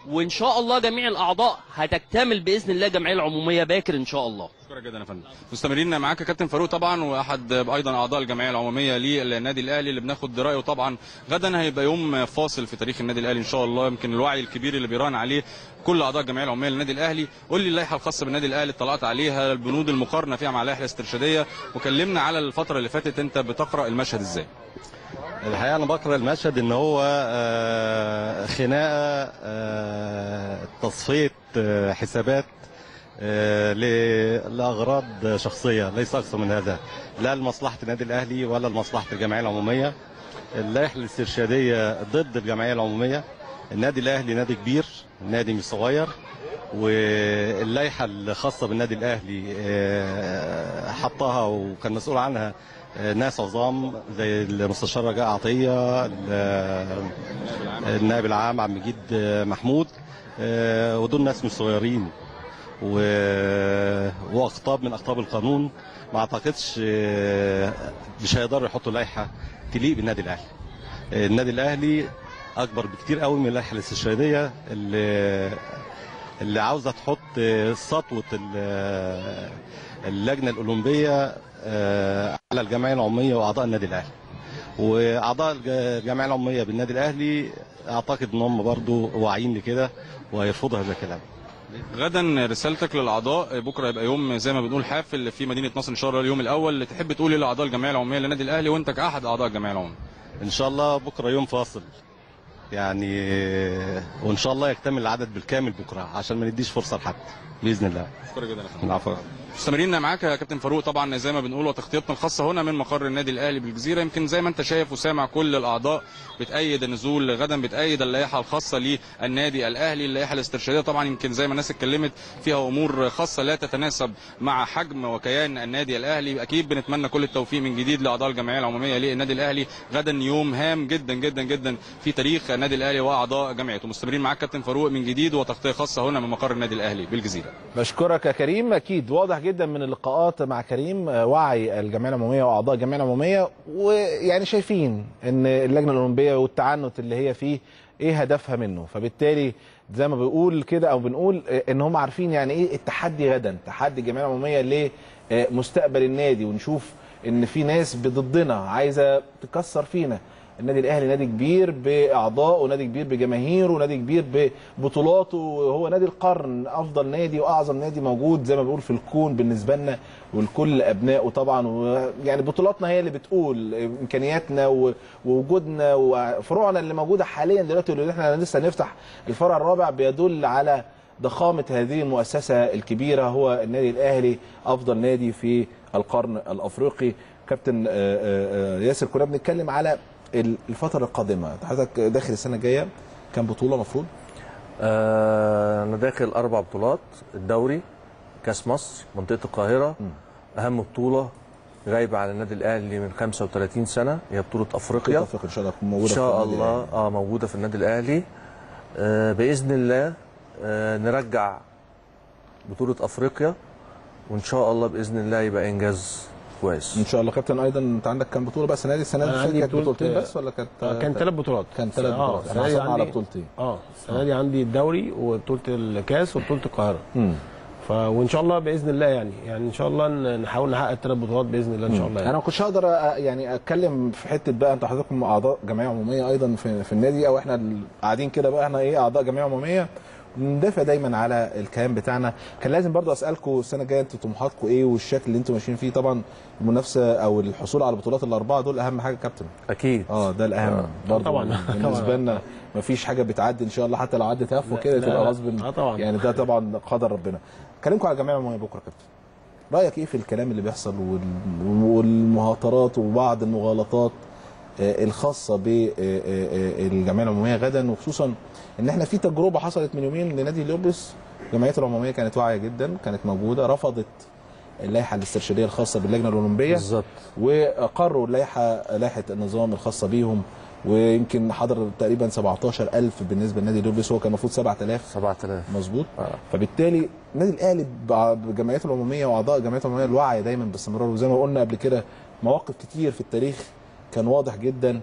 وان شاء الله جميع الاعضاء هتكتمل باذن الله الجمعيه العموميه باكر ان شاء الله شكرا جدا يا فندم مستمرين معاك يا كابتن فاروق طبعا واحد ايضا اعضاء الجمعيه العموميه للنادي الاهلي اللي بناخد رايه طبعا غدا هيبقى يوم فاصل في تاريخ النادي الاهلي ان شاء الله يمكن الوعي الكبير اللي بيراهن عليه كل اعضاء الجمعيه العموميه للنادي الاهلي قول لي اللائحه الخاصه بالنادي الاهلي اطلعت عليها البنود المقارنه فيها مع اللائحه الاسترشاديه وكلمنا على الفتره اللي فاتت انت بتقرا المشهد ازاي الحقيقه انا بقرا المشهد ان هو آه، خناقه آه، تصفيه آه، حسابات آه، ل- لاغراض شخصيه ليس اكثر من هذا لا لمصلحه النادي الاهلي ولا لمصلحه الجمعيه العموميه اللائحه الاسترشاديه ضد الجمعيه العموميه النادي الاهلي نادي كبير نادي مش صغير واللائحه الخاصه بالنادي الاهلي آه، حطها وكان مسؤول عنها آه، ناس عظام زي المستشار رجاء عطيه ال- النائب العام عبد المجيد آه، محمود آه، ودول ناس مش صغيرين و- واقطاب من اقطاب القانون ما اعتقدش آه، مش هيقدروا يحطوا لائحه تليق بالنادي الاهلي آه، النادي الاهلي اكبر بكتير قوي من اللائحه الاستشهاديه اللي اللي عاوزه تحط آه، سطوه ال- آه، اللجنه الاولمبيه آه، على الجمعيه العموميه واعضاء النادي الاهلي واعضاء الج- الجمعيه العموميه بالنادي الاهلي اعتقد ان هم برضو واعيين لكده وهيرفضوا هذا الكلام غدا رسالتك للاعضاء بكره يبقى يوم زي ما بنقول حافل في مدينه نصر ان شاء الله اليوم الاول اللي تحب تقول ايه لاعضاء الجمعيه العموميه للنادي الاهلي وانت كاحد اعضاء الجمعيه العموميه ان شاء الله بكره يوم فاصل يعني وان شاء الله يكتمل العدد بالكامل بكره عشان ما نديش فرصه لحد باذن الله شكرا جدا يا فندم. العفو مستمرين معاك يا كابتن فاروق طبعا زي ما بنقول وتغطيتنا الخاصه هنا من مقر النادي الاهلي بالجزيره يمكن زي ما انت شايف وسامع كل الاعضاء بتأيد النزول غدا بتأيد اللائحه الخاصه للنادي الاهلي اللائحه الاسترشاديه طبعا يمكن زي ما الناس اتكلمت فيها امور خاصه لا تتناسب مع حجم وكيان النادي الاهلي اكيد بنتمنى كل التوفيق من جديد لاعضاء الجمعيه العموميه للنادي الاهلي غدا يوم هام جدا جدا جدا في تاريخ النادي الاهلي واعضاء جمعيته مستمرين معاك كابتن فاروق من جديد وتغطيه خاصه هنا من مقر النادي الاهلي بالجزيره بشكرك يا كريم اكيد واضح جدا من اللقاءات مع كريم آه، وعي الجمعيه العموميه واعضاء الجمعيه العموميه ويعني شايفين ان اللجنه الاولمبيه والتعنت اللي هي فيه ايه هدفها منه فبالتالي زي ما بنقول كده او بنقول آه، ان هم عارفين يعني ايه التحدي غدا تحدي الجمعيه العموميه لمستقبل النادي ونشوف ان في ناس ضدنا عايزه تكسر فينا النادي الاهلي نادي كبير باعضائه ونادي كبير بجماهيره ونادي كبير ببطولاته وهو نادي القرن افضل نادي واعظم نادي موجود زي ما بنقول في الكون بالنسبه لنا ولكل ابنائه طبعا ويعني بطولاتنا هي اللي بتقول امكانياتنا و- ووجودنا وفروعنا اللي موجوده حاليا دلوقتي واللي احنا لسه نفتح الفرع الرابع بيدل على ضخامه هذه المؤسسه الكبيره هو النادي الاهلي افضل نادي في القرن الافريقي كابتن آه، آه، آه، ياسر كنا بنتكلم على الفتره القادمه حضرتك داخل السنه الجايه كان بطوله مفروض آه، انا داخل اربع بطولات الدوري كاس مصر منطقه القاهره اهم بطوله غايبه على النادي الاهلي من 35 سنه هي بطوله افريقيا افريقيا ان شاء الله تكون ان موجوده في شاء النادي الله اه موجوده في النادي الاهلي آه باذن الله آه نرجع بطوله افريقيا وان شاء الله باذن الله يبقى انجاز كويس ان شاء الله كابتن ايضا انت عندك كام بطوله بس السنه دي السنه أنا دي عندي كانت بطولة- بطولتين بس ولا كانت آه، كان ثلاث بطولات كان ثلاث آه، بطولات السنة احنا دي حصلنا على عندي- بطولتين اه السنه دي عندي الدوري وبطوله الكاس وبطوله القاهره مم. ف وان شاء الله باذن الله يعني يعني ان شاء الله ن- نحاول نحقق الثلاث بطولات باذن الله ان شاء الله انا يعني. ما كنتش هقدر أ- يعني اتكلم في حته بقى انت حضراتكم اعضاء جمعيه عموميه ايضا في, في النادي او احنا ال- قاعدين كده بقى احنا ايه اعضاء جمعيه عموميه بندافع دايما على الكيان بتاعنا كان لازم برضو اسالكم السنه الجايه انتوا طموحاتكم ايه والشكل اللي انتوا ماشيين فيه طبعا المنافسه او الحصول على البطولات الاربعه دول اهم حاجه يا كابتن اكيد اه ده الاهم آه. برضو طبعا. بالنسبه لنا مفيش حاجه بتعدي ان شاء الله حتى لو عدت هفوه كده لا، تبقى لا. غصب آه طبعا. يعني ده طبعا قدر ربنا كلامكم على الجمعيه العموميه بكره يا كابتن رايك ايه في الكلام اللي بيحصل وال- والمهاترات وبعض المغالطات آه، الخاصه بالجمعيه العموميه غدا وخصوصا ان احنا في تجربه حصلت من يومين لنادي لوبس الجمعيات العموميه كانت واعيه جدا كانت موجوده رفضت اللائحه الاسترشاديه الخاصه باللجنه الاولمبيه بالظبط وقروا اللائحه لائحه النظام الخاصه بيهم ويمكن حضر تقريبا 17000 بالنسبه لنادي لوبس هو كان المفروض 7000 7000 مظبوط آه. فبالتالي النادي الاهلي بع- بجمعيته العموميه واعضاء جمعيته العموميه الواعيه دايما باستمرار وزي ما قلنا قبل كده مواقف كتير في التاريخ كان واضح جدا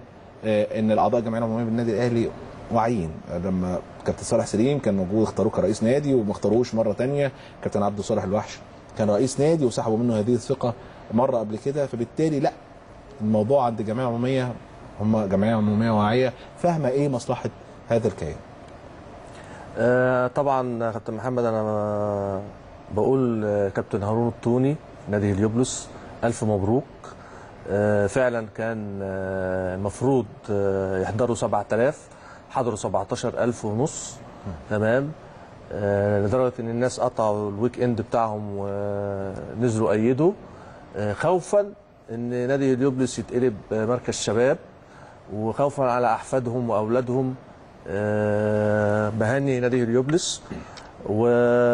آه، ان الاعضاء الجمعيه العموميه بالنادي الاهلي واعيين لما كابتن صالح سليم كان موجود اختاروه كرئيس نادي وما اختاروش مره تانية كابتن عبد صالح الوحش كان رئيس نادي وسحبوا منه هذه الثقه مره قبل كده فبالتالي لا الموضوع عند الجمعيه العموميه هم جمعيه عموميه واعيه فاهمه ايه مصلحه هذا الكيان آه، طبعا يا كابتن محمد انا بقول آه، كابتن هارون الطوني نادي هليوبلس الف مبروك آه، فعلا كان آه، المفروض آه، يحضروا 7000 حضروا 17000 ونص تمام آه، لدرجه ان الناس قطعوا الويك اند بتاعهم ونزلوا ايدوا آه، خوفا ان نادي هليوبلس يتقلب آه، مركز شباب وخوفا على احفادهم واولادهم آه، بهني نادي هليوبلس و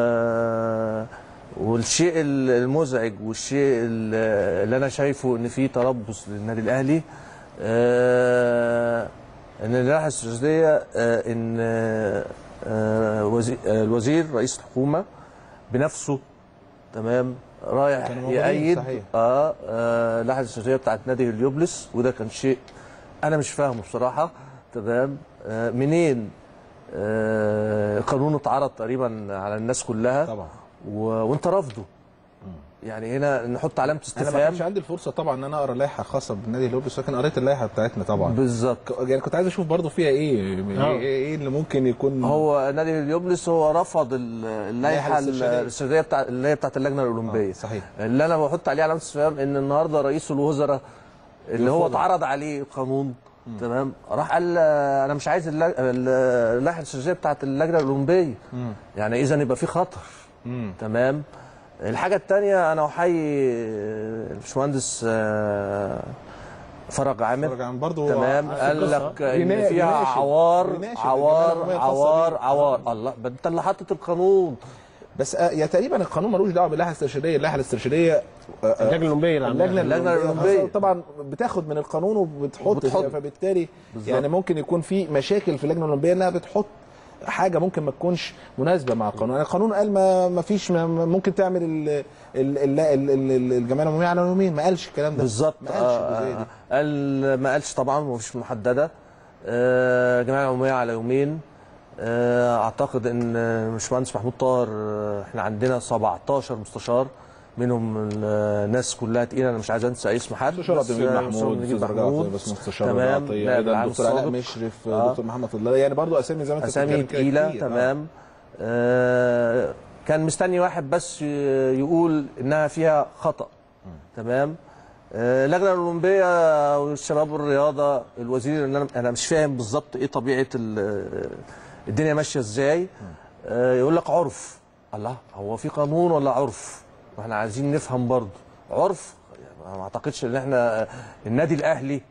والشيء المزعج والشيء اللي انا شايفه ان في تربص للنادي الاهلي آه، ان اللائحه السياسيه آه، ان آه، وزي- آه، الوزير رئيس الحكومه بنفسه تمام رايح كانوا موجودين، يأيد صحيح. اه آه، اللائحه السياسيه بتاعت نادي هليوبلس وده كان شيء انا مش فاهمه بصراحه تمام آه، منين آه، القانون اتعرض تقريبا على الناس كلها طبعا و... وانت رافضه يعني هنا نحط علامه انا ما استفهام كانش عندي الفرصه طبعا ان انا اقرا لائحه خاصه بالنادي هليوبلس لكن قريت اللائحه بتاعتنا طبعا بالظبط ك- يعني كنت عايز اشوف برضو فيها ايه ايه إيه اللي ممكن يكون هو نادي هليوبلس هو رفض ال- اللائحه الاسترشادية. الاسترشاديه بتاع اللي هي بتاعت اللجنه الاولمبيه آه، صحيح. اللي انا بحط عليه علامه استفهام ان النهارده رئيس الوزراء اللي هو يرفضها. اتعرض عليه القانون تمام راح قال آه، انا مش عايز اللج- ال- اللائحه الاسترشاديه بتاعت اللجنه الاولمبيه يعني اذا يبقى في خطر مم. تمام الحاجه الثانيه انا احيي الباشمهندس آه، فرج عامر فرج عامر برضو تمام في قال القصة. لك ان بينا- فيها بيناشد- عوار بيناشد عوار الجمعية العمومية الخاصة عوار بيه. عوار الله ده انت اللي حاطط القانون بس آه، يا تقريبا القانون ملوش دعوه باللائحه الاسترشاديه اللائحه الاسترشاديه آه، آه، اللجنه الاولمبيه اللي عاملاها. اللجنه اللجنة الأولمبية الأولمبية. طبعا بتاخد من القانون وبتحط وبتحط. فيها، فبالتالي بالظبط. يعني ممكن يكون في مشاكل في اللجنه الاولمبيه انها بتحط حاجه ممكن ما تكونش مناسبه مع القانون يعني القانون قال ما ما فيش ما ما ممكن تعمل ال- ال- ال- ال- ال- الجمعيه العموميه على يومين ما قالش الكلام ده بالظبط ما قالش الجزئيه آه، دي قال ما قالش طبعا مش محدده آه، الجمعيه العموميه على يومين آه، اعتقد ان الباشمهندس محمود طاهر آه، احنا عندنا 17 مستشار منهم الناس كلها تقيله انا مش عايز انسى اسم حد مستشار عبد بس، المجيد آه، محمود مستشار استاذ رجاء محمود. عطيه بس مستشار تمام رجاء عطيه نائب ايضا العام دكتور علاء السابق. مشرف آه. دكتور محمد فضل يعني برضو اسامي زي ما انت اسامي بتتكلم كده تقيله كتير. آه. تمام آه كان مستني واحد بس ي- يقول انها فيها خطا تمام آه، اللجنه الاولمبيه والشباب والرياضه الوزير ان انا انا مش فاهم بالظبط ايه طبيعه ال- الدنيا ماشيه ازاي آه، يقول لك عرف الله هو في قانون ولا عرف واحنا عايزين نفهم برضه عرف يعني ما اعتقدش ان احنا النادي الاهلي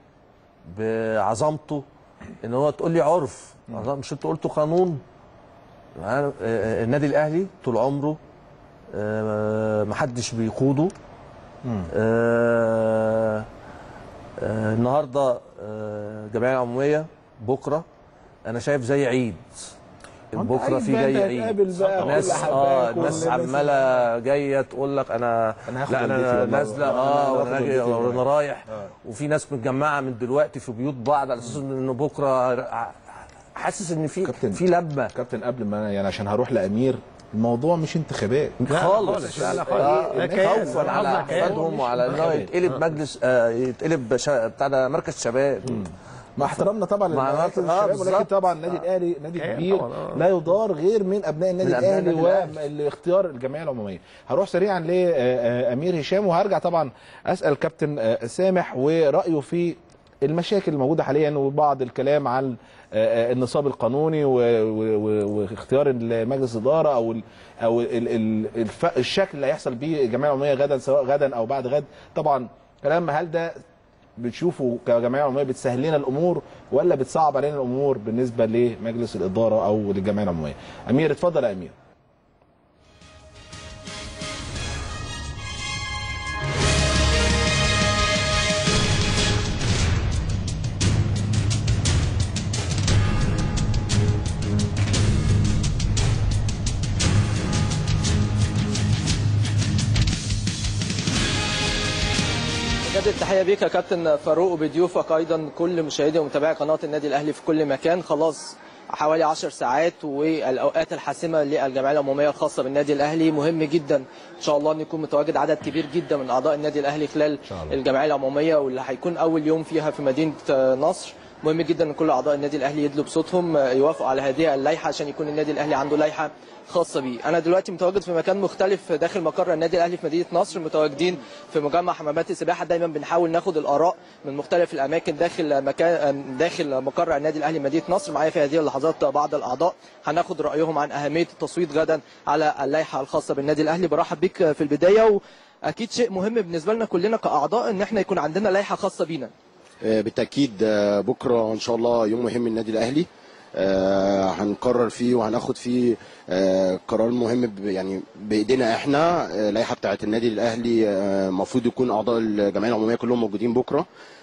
بعظمته ان هو تقول لي عرف الله، مش انتوا قلتوا قانون أنا- آه، آه، النادي الاهلي طول عمره آه، محدش بيقوده آه، آه، النهارده آه، الجمعيه العموميه بكره انا شايف زي عيد بكره عيد في بقى، جاي أنت عيد هتقابل بقى كل ناس أحبائك اه كل الناس الناس عماله جايه تقول لك انا أنا هاخد لا والدتي انا والله. نازله أنا اه هاخد وانا والدتي راجع والله. وانا رايح وفي ناس متجمعه من دلوقتي في بيوت بعض على اساس انه بكره حاسس ان في كابتن. في لمه كابتن قبل ما يعني عشان هروح لامير الموضوع مش انتخابات خالص لا، لا، خالص. آه، ده كيان. خوفا على قصدك كيان. احفادهم وعلى انه يتقلب مجلس آه، يتقلب شا- بتاع ده مركز شباب مع احترامنا طبعا مع للمراكز آه، الشباب ولكن بالظبط. طبعا النادي الاهلي نادي كيان كبير طبعاً، آه. لا يدار غير من ابناء النادي من أبناء الاهلي النادي الأهلي. والاختيار الجمعيه العموميه هروح سريعا لامير هشام وهرجع طبعا اسال كابتن آه، سامح ورايه في المشاكل الموجوده حاليا وبعض الكلام عن آه، آه، النصاب القانوني و- و- و- واختيار مجلس الاداره او ال او ال ال الف- الشكل اللي هيحصل بيه الجمعيه العموميه غدا سواء غدا او بعد غد طبعا كلام هل ده بتشوفوا كجمعيه عموميه بتسهل لنا الامور ولا بتصعب علينا الامور بالنسبه لمجلس الاداره او للجمعيه العموميه امير اتفضل يا امير بجد التحيه بيك يا كابتن فاروق وبضيوفك ايضا كل مشاهدي ومتابعي قناه النادي الاهلي في كل مكان خلاص حوالي 10 ساعات والاوقات الحاسمه للجمعيه العموميه الخاصه بالنادي الاهلي مهم جدا ان شاء الله ان يكون متواجد عدد كبير جدا من اعضاء النادي الاهلي خلال الجمعيه العموميه واللي هيكون اول يوم فيها في مدينه نصر مهم جدا ان كل اعضاء النادي الاهلي يدلوا بصوتهم يوافقوا على هذه اللائحه عشان يكون النادي الاهلي عنده لائحه خاصه بيه انا دلوقتي متواجد في مكان مختلف داخل مقر النادي الاهلي في مدينه نصر متواجدين في مجمع حمامات السباحه دايما بنحاول ناخد الاراء من مختلف الاماكن داخل مكان داخل مقر النادي الاهلي مدينه نصر معايا في هذه اللحظات بعض الاعضاء هناخد رايهم عن اهميه التصويت غدا على اللائحه الخاصه بالنادي الاهلي برحب بيك في البدايه واكيد شيء مهم بالنسبه لنا كلنا كاعضاء ان احنا يكون عندنا لائحه خاصه بينا آه، بالتاكيد آه، بكره ان شاء الله يوم مهم النادي الاهلي آه، هنقرر فيه وهناخد فيه آه، قرار مهم ب- يعني بايدينا احنا آه، اللائحه بتاعه النادي الاهلي آه، المفروض يكون اعضاء الجمعيه العموميه كلهم موجودين بكره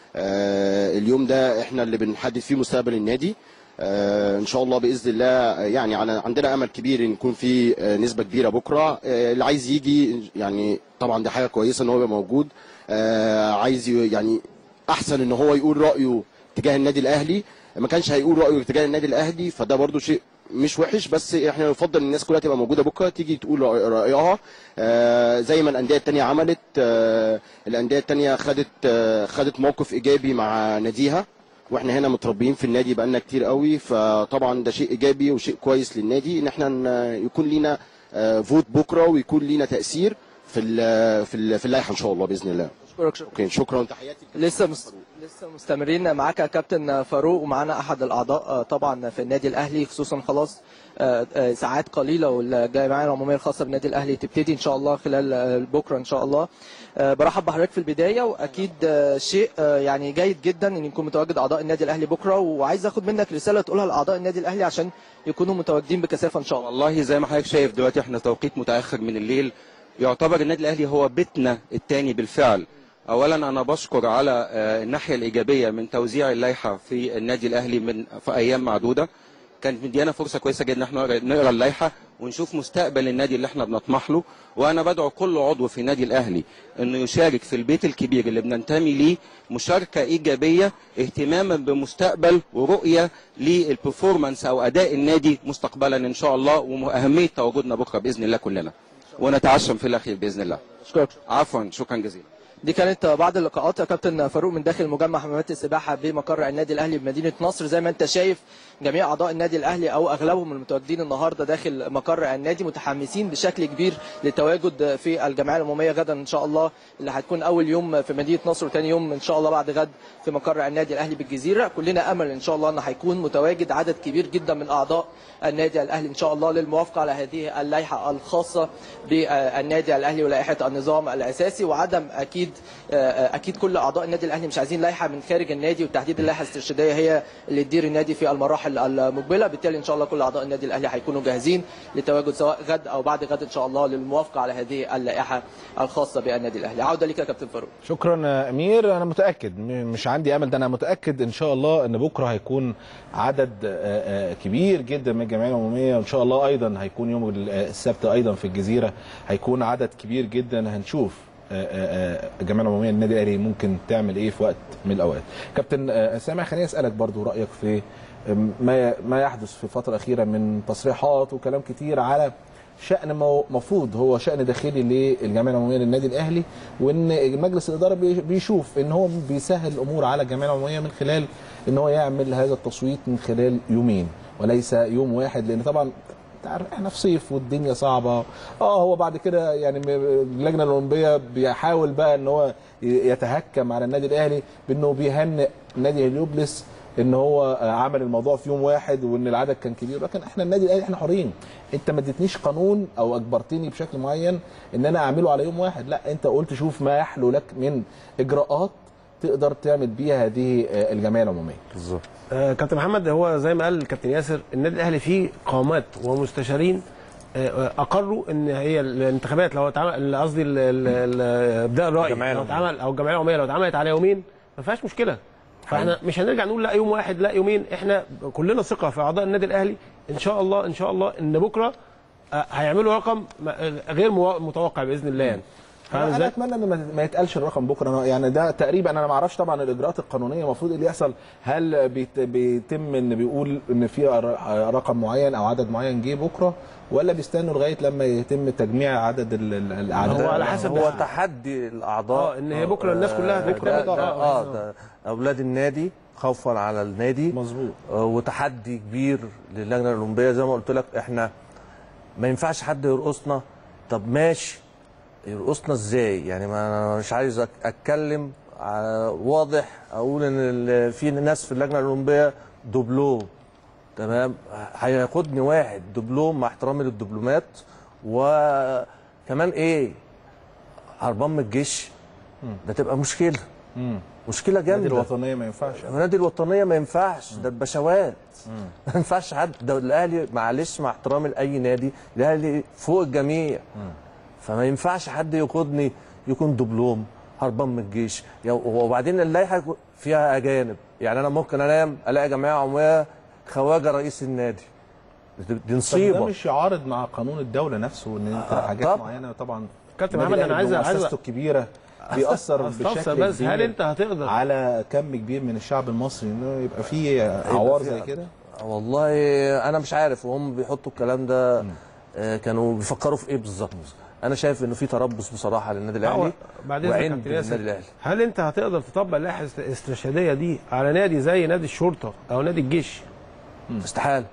آه، اليوم ده احنا اللي بنحدد فيه مستقبل النادي آه، ان شاء الله باذن الله آه، يعني على- عندنا امل كبير ان يكون في آه، نسبه كبيره بكره آه، اللي عايز يجي يعني طبعا دي حاجه كويسه ان هو يبقى موجود آه، عايز ي- يعني احسن ان هو يقول رايه تجاه النادي الاهلي ما كانش هيقول رايه تجاه النادي الاهلي فده برضو شيء مش وحش بس احنا يفضل الناس كلها تبقى موجوده بكره تيجي تقول رأي- رايها آه، زي ما الانديه التانية عملت آه، الانديه التانية خدت آه، خدت موقف ايجابي مع ناديها واحنا هنا متربيين في النادي بقالنا كتير قوي فطبعا ده شيء ايجابي وشيء كويس للنادي ان احنا ن- يكون لينا آه، فوت بكره ويكون لينا تاثير في ال في ال في اللائحه ان شاء الله باذن الله اشكرك شكرا اوكي شكرا تحياتي لسه مس... لسه مستمرين معاك يا كابتن فاروق ومعانا احد الاعضاء آه، طبعا في النادي الاهلي خصوصا خلاص آه، آه، ساعات قليله والجمعيه العموميه الخاصه بالنادي الاهلي تبتدي ان شاء الله خلال آه، بكره ان شاء الله آه، برحب بحضرتك في البدايه واكيد آه، شيء آه، يعني جيد جدا ان يكون متواجد اعضاء النادي الاهلي بكره وعايز اخد منك رساله تقولها لاعضاء النادي الاهلي عشان يكونوا متواجدين بكثافه ان شاء الله والله زي ما حضرتك شايف دلوقتي احنا توقيت متاخر من الليل يعتبر النادي الاهلي هو بيتنا الثاني بالفعل اولا انا بشكر على آه، الناحيه الايجابيه من توزيع اللائحه في النادي الاهلي من في ايام معدوده كانت مديانا فرصه كويسه جدا ان احنا نقرا- نقرا اللائحه ونشوف مستقبل النادي اللي احنا بنطمح له وانا بدعو كل عضو في النادي الاهلي انه يشارك في البيت الكبير اللي بننتمي ليه مشاركه ايجابيه اهتماما بمستقبل ورؤيه للبرفورمانس او اداء النادي مستقبلا ان شاء الله واهميه تواجدنا بكره باذن الله كلنا ونتعشم في الاخير باذن الله اشكرك عفوا شكرا جزيلا دي كانت بعض اللقاءات يا كابتن فاروق من داخل مجمع حمامات السباحه بمقر النادي الاهلي بمدينه نصر زي ما انت شايف جميع اعضاء النادي الاهلي او اغلبهم المتواجدين النهارده داخل مقر النادي متحمسين بشكل كبير للتواجد في الجمعيه العموميه غدا ان شاء الله اللي هتكون اول يوم في مدينه نصر وثاني يوم ان شاء الله بعد غد في مقر النادي الاهلي بالجزيره كلنا امل ان شاء الله ان هيكون متواجد عدد كبير جدا من اعضاء النادي الاهلي ان شاء الله للموافقه على هذه اللائحه الخاصه بالنادي الاهلي ولائحه النظام الاساسي وعدم اكيد اكيد كل اعضاء النادي الاهلي مش عايزين لائحه من خارج النادي وتحديد اللائحه الاسترشاديه هي اللي تدير النادي في المراحل المقبله بالتالي ان شاء الله كل اعضاء النادي الاهلي هيكونوا جاهزين للتواجد سواء غد او بعد غد ان شاء الله للموافقه على هذه اللائحه الخاصه بالنادي الاهلي عوده لك يا كابتن فاروق شكرا يا امير انا متاكد م- مش عندي امل ده انا متاكد ان شاء الله ان بكره هيكون عدد آه، آه، كبير جدا من الجمعيه العموميه وان شاء الله ايضا هيكون يوم ال- آه، السبت ايضا في الجزيره هيكون عدد كبير جدا هنشوف آه، آه، آه، الجمعيه العموميه للنادي الاهلي ممكن تعمل ايه في وقت من الاوقات كابتن آه، سامح خليني اسالك برضو رايك في آم، ما ما يحدث في الفتره الاخيره من تصريحات وكلام كتير على شأن مو- مفروض هو شأن داخلي للجمعيه العموميه للنادي الاهلي وان مجلس الاداره بي- بيشوف ان هو بيسهل الامور على الجمعيه العموميه من خلال ان هو يعمل هذا التصويت من خلال يومين وليس يوم واحد لان طبعا انت عارف احنا في صيف والدنيا صعبه اه هو بعد كده يعني م- اللجنه الاولمبيه بيحاول بقى ان هو ي- يتهكم على النادي الاهلي بانه بيهنئ نادي هليوبلس ان هو آه، عمل الموضوع في يوم واحد وان العدد كان كبير لكن احنا النادي الاهلي احنا حرين انت ما اديتنيش قانون او اجبرتني بشكل معين ان انا اعمله على يوم واحد لا انت قلت شوف ما يحلو لك من اجراءات تقدر تعمل بيها هذه آه، الجمعيه العموميه بالظبط آه كابتن محمد هو زي ما قال الكابتن ياسر النادي الاهلي فيه قامات ومستشارين آه، آه، اقروا ان هي الانتخابات لو اتعمل قصدي ال- ال- ال- ابداء الراي الجمعية لو العمومية. اتعمل او الجمعيه العموميه لو اتعملت على يومين ما فيهاش مشكله فاحنا مش هنرجع نقول لا يوم واحد لا يومين احنا كلنا ثقه في اعضاء النادي الاهلي ان شاء الله ان شاء الله ان بكره آه، هيعملوا رقم م- غير مو- متوقع باذن الله يعني فاهم انا ازاي؟ اتمنى ان ما- ما يتقالش الرقم بكره أنا يعني ده تقريبا انا ما اعرفش طبعا الاجراءات القانونيه المفروض اللي يحصل هل بيت- بيتم ان بيقول ان في ر- رقم معين او عدد معين جه بكره ولا بيستنوا لغايه لما يتم تجميع عدد ال- ال- الاعداد هو على حسب هو ده. تحدي الاعضاء اه ان هي بكره الناس كلها ده, بكره ده, بكره ده اه ده اولاد النادي خوفا على النادي مظبوط آه، وتحدي كبير للجنه الاولمبيه زي ما قلت لك احنا ما ينفعش حد يرقصنا طب ماشي يرقصنا ازاي يعني ما انا مش عايز أك- اتكلم على واضح اقول ان ال- في ناس في اللجنه الاولمبيه دبلوم تمام هياخدني واحد دبلوم مع احترامي للدبلومات وكمان ايه هربان من الجيش ده تبقى مشكله مم. مشكله النادي جامده الوطنيه ما ينفعش النادي الوطنيه ما ينفعش ده البشوات ما ينفعش حد ده الاهلي معلش مع احترامي لاي نادي الاهلي فوق الجميع فما ينفعش حد يقودني يكون دبلوم هربان من الجيش يا- وبعدين اللائحه يكون فيها اجانب يعني انا ممكن انام الاقي جمعيه عموميه خواجه رئيس النادي دي- دي طب ده نصيبه مش يعارض مع قانون الدوله نفسه ان انت آه، حاجات طبعا. معينه طبعا كابتن النادي محمد انا الأهلي عايز عايز بمؤسسته الكبيره بيأثر استفسر بشكل بس كبير هل انت هتقدر على كم كبير من الشعب المصري انه يبقى فيه عوار في- زي كده والله انا مش عارف وهم بيحطوا الكلام ده آه، كانوا بيفكروا في ايه بالظبط انا شايف انه في تربص بصراحه للنادي الاهلي بعدين يا وعند كابتن ياسر، للنادي الاهلي هل انت هتقدر تطبق اللائحه الاسترشاديه دي على نادي زي نادي الشرطه او نادي الجيش استحاله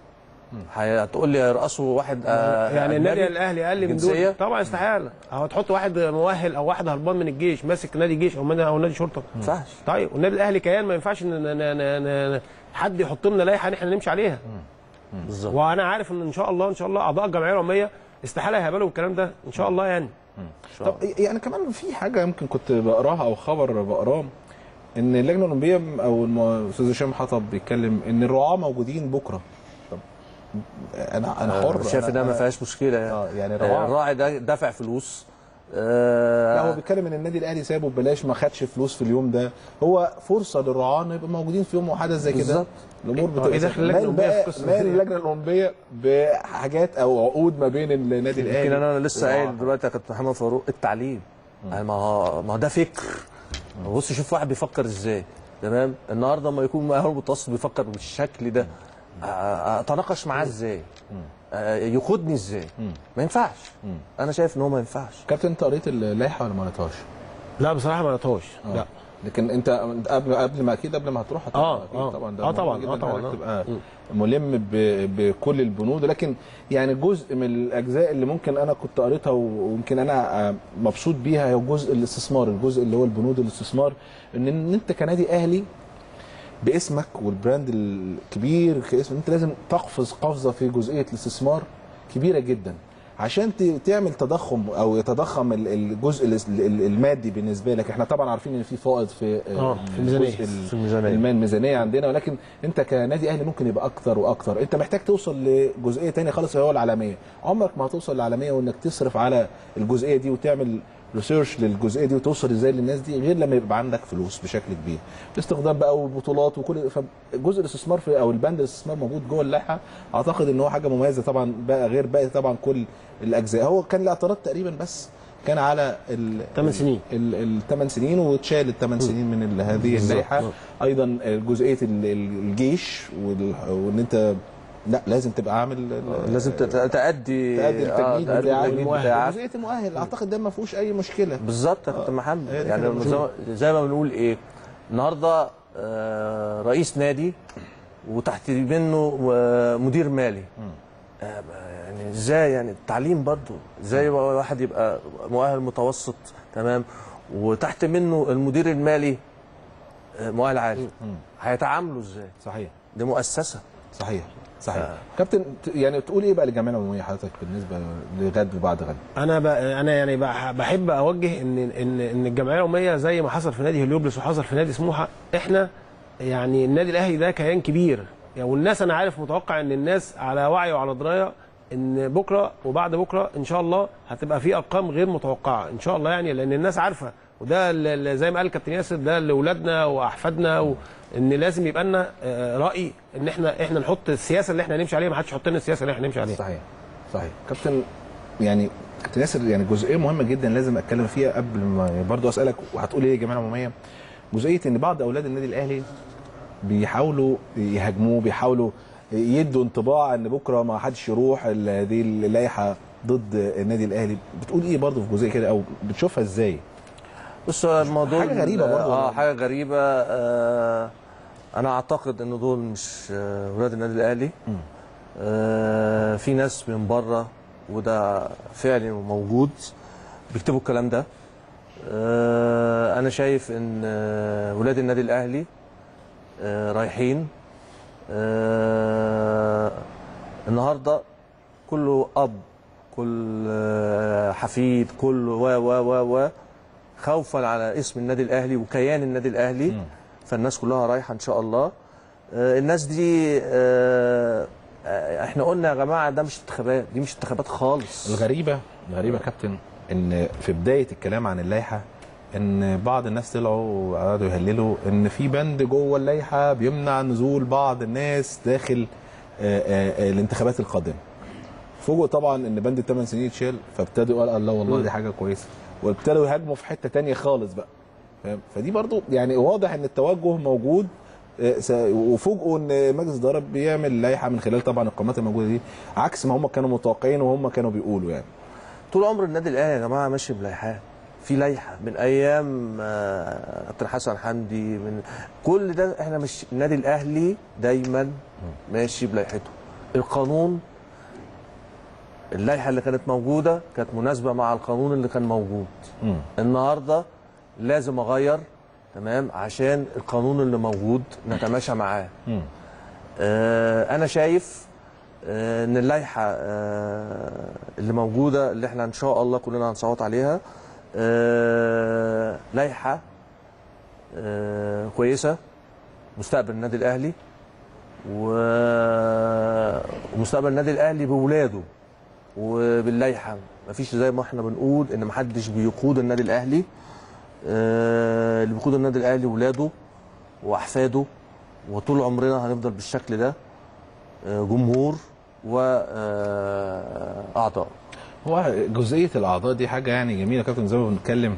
هتقول لي يرقصوا واحد آه، يعني النادي أجنبي؟ الاهلي اقل من جنسية؟ دول طبعا استحاله او هتحط واحد مؤهل او واحد هربان من الجيش ماسك نادي جيش او من- او نادي شرطه ما ينفعش طيب والنادي الاهلي كيان ما ينفعش ان ن- ن- ن- ن- حد يحط لنا لائحه ان احنا نمشي عليها بالظبط وانا عارف ان ان شاء الله ان شاء الله اعضاء الجمعيه العموميه استحاله يهبلوا الكلام ده ان شاء الله يعني طب يعني كمان في حاجه يمكن كنت بقراها او خبر بقراه ان اللجنه الاولمبيه او الم- الاستاذ هشام حطب بيتكلم ان الرعاه موجودين بكره طب انا انا حر شايف أنا- انها ما أنا- فيهاش مشكله يعني اه يعني آه، الرعاه الراعي ده دافع فلوس لا آه، هو بيتكلم ان النادي الاهلي سابه ببلاش ما خدش فلوس في اليوم ده هو فرصه للرعاه انه يبقوا موجودين في يوم حدث زي كده بالظبط. الامور هو إيه بتبقى دخل اللجنة مال الأولمبية في بقى القصة مال دي؟ اللجنه الاولمبيه بحاجات او عقود ما بين النادي الاهلي يمكن انا لسه والرعاة. قايل دلوقتي يا كابتن محمد فاروق التعليم يعني ما هو ما هو ده فكر بص شوف واحد بيفكر ازاي تمام النهارده لما يكون مؤهل متوسط بيفكر بالشكل ده آه، اتناقش معاه ازاي آه، يقودني ازاي ما ينفعش انا شايف ان هو ما ينفعش كابتن انت قريت اللائحه ولا ما قريتهاش؟ لا بصراحه ما قريتهاش آه. لا لكن انت أنت قبل قبل ما اكيد قبل ما هتروح هتبقى آه، أكيد آه. طبعا ده آه، مهم طبعاً، جداً آه، طبعاً، إنك آه. تبقى ملم ب- بكل البنود لكن يعني جزء من الاجزاء اللي ممكن انا كنت قريتها ويمكن انا آه، مبسوط بيها هي جزء الاستثمار الجزء اللي هو البنود الاستثمار ان إن انت كنادي اهلي باسمك والبراند الكبير كاسم انت لازم تقفز قفزه في جزئيه الاستثمار كبيره جدا عشان ت- تعمل تضخم او يتضخم ال- الجزء الاس- ال- المادي بالنسبه لك احنا طبعا عارفين ان في فائض في آه، في الميزانية. الجزء ال- في الميزانية. الم- الميزانيه عندنا ولكن انت كنادي اهلي ممكن يبقى اكتر واكتر انت محتاج توصل لجزئيه تانية خالص هو العالميه عمرك ما هتوصل للعالميه وانك تصرف على الجزئيه دي وتعمل ريسيرش للجزئيه دي وتوصل ازاي للناس دي غير لما يبقى عندك فلوس بشكل كبير استخدام بقى وبطولات وكل فجزء الاستثمار في او البند الاستثمار موجود جوه اللائحه اعتقد ان هو حاجه مميزه طبعا بقى غير باقي طبعا كل الاجزاء هو كان الاعتراض تقريبا بس كان على ال تمن سنين. الثمان سنين واتشال الثمان سنين من ال- هذه اللائحه ايضا جزئيه ال- ال- الجيش وال- وان انت لا لازم تبقى عامل لازم تت- تأدي تأدي آه، التجنيد تأدي بتاعك التجنيد بتاعك جزئيه المؤهل اعتقد ده ما فيهوش اي مشكله بالظبط يا كابتن محمد هي دي يعني كانت زي ما- زي ما بنقول ايه النهارده آه، رئيس نادي وتحت منه آه، مدير مالي آه، يعني ازاي يعني التعليم برضو ازاي واحد يبقى مؤهل متوسط تمام وتحت منه المدير المالي آه، مؤهل عالي هيتعاملوا ازاي صحيح دي مؤسسه صحيح صحيح كابتن ت- يعني تقول ايه بقى للجمعيه العموميه حضرتك بالنسبه لغد وبعد غد انا ب... انا يعني بح- بحب اوجه ان ان ان الجمعيه العموميه زي ما حصل في نادي هليوبلس وحصل في نادي سموحه احنا يعني النادي الاهلي ده كيان كبير يعني والناس انا عارف متوقع ان الناس على وعي وعلى درايه ان بكره وبعد بكره ان شاء الله هتبقى في ارقام غير متوقعه ان شاء الله يعني لان الناس عارفه وده اللي زي ما قال كابتن ياسر ده لاولادنا واحفادنا وان لازم يبقى لنا آه، راي ان احنا احنا نحط السياسه اللي احنا هنمشي عليها ما حدش يحط لنا السياسه اللي احنا هنمشي عليها صحيح صحيح كابتن يعني كابتن ياسر يعني جزئيه مهمه جدا لازم اتكلم فيها قبل ما برضو اسالك وهتقول ايه يا جماعه العموميه جزئيه ان بعض اولاد النادي الاهلي بيحاولوا يهاجموه بيحاولوا يدوا انطباع ان بكره ما حدش يروح ال- هذه اللائحه ضد النادي الاهلي بتقول ايه برضو في جزئيه كده او بتشوفها ازاي بص هو الموضوع حاجة غريبة برضو. اه حاجه غريبه آه انا اعتقد ان دول مش آه، ولاد النادي الاهلي آه في ناس من بره وده فعلي موجود بيكتبوا الكلام ده آه انا شايف ان آه ولاد النادي الاهلي آه رايحين آه النهارده كله اب كل آه، حفيد كل و و و و خوفا على اسم النادي الاهلي وكيان النادي الاهلي فالناس كلها رايحه ان شاء الله آه، الناس دي آه، آه، احنا قلنا يا جماعه ده مش انتخابات دي مش انتخابات خالص الغريبه الغريبه يا كابتن ان في بدايه الكلام عن اللائحه ان بعض الناس طلعوا وقعدوا يهللوا ان في بند جوه اللائحه بيمنع نزول بعض الناس داخل آه، آه، آه، الانتخابات القادمه فوجئوا طبعا ان بند الثمان سنين اتشال فابتدوا قال الله والله دي حاجه كويسه وابتدوا يهاجموا في حته تانية خالص بقى فاهم فدي برضو يعني واضح ان التوجه موجود آه، س- وفوجئوا ان مجلس الاداره بيعمل لائحه من خلال طبعا القنوات الموجوده دي عكس ما هم كانوا متوقعين وهم كانوا بيقولوا يعني طول عمر النادي الاهلي يا جماعه ماشي بلائحات في لائحه من ايام آه، كابتن حسن حمدي من كل ده احنا مش النادي الاهلي دايما ماشي بلائحته القانون اللائحه اللي كانت موجوده كانت مناسبه مع القانون اللي كان موجود النهارده لازم اغير تمام عشان القانون اللي موجود نتماشى معاه آه، انا شايف آه، ان اللائحه آه، اللي موجوده اللي احنا ان شاء الله كلنا هنصوت عليها آه، لائحه آه، كويسه مستقبل النادي الاهلي و- ومستقبل النادي الاهلي بولاده وباللائحه مفيش زي ما احنا بنقول ان محدش بيقود النادي الاهلي آه، اللي بيقود النادي الاهلي ولاده واحفاده وطول عمرنا هنفضل بالشكل ده آه، جمهور واعضاء هو جزئيه الاعضاء دي حاجه يعني جميله يا كابتن زي ما بنتكلم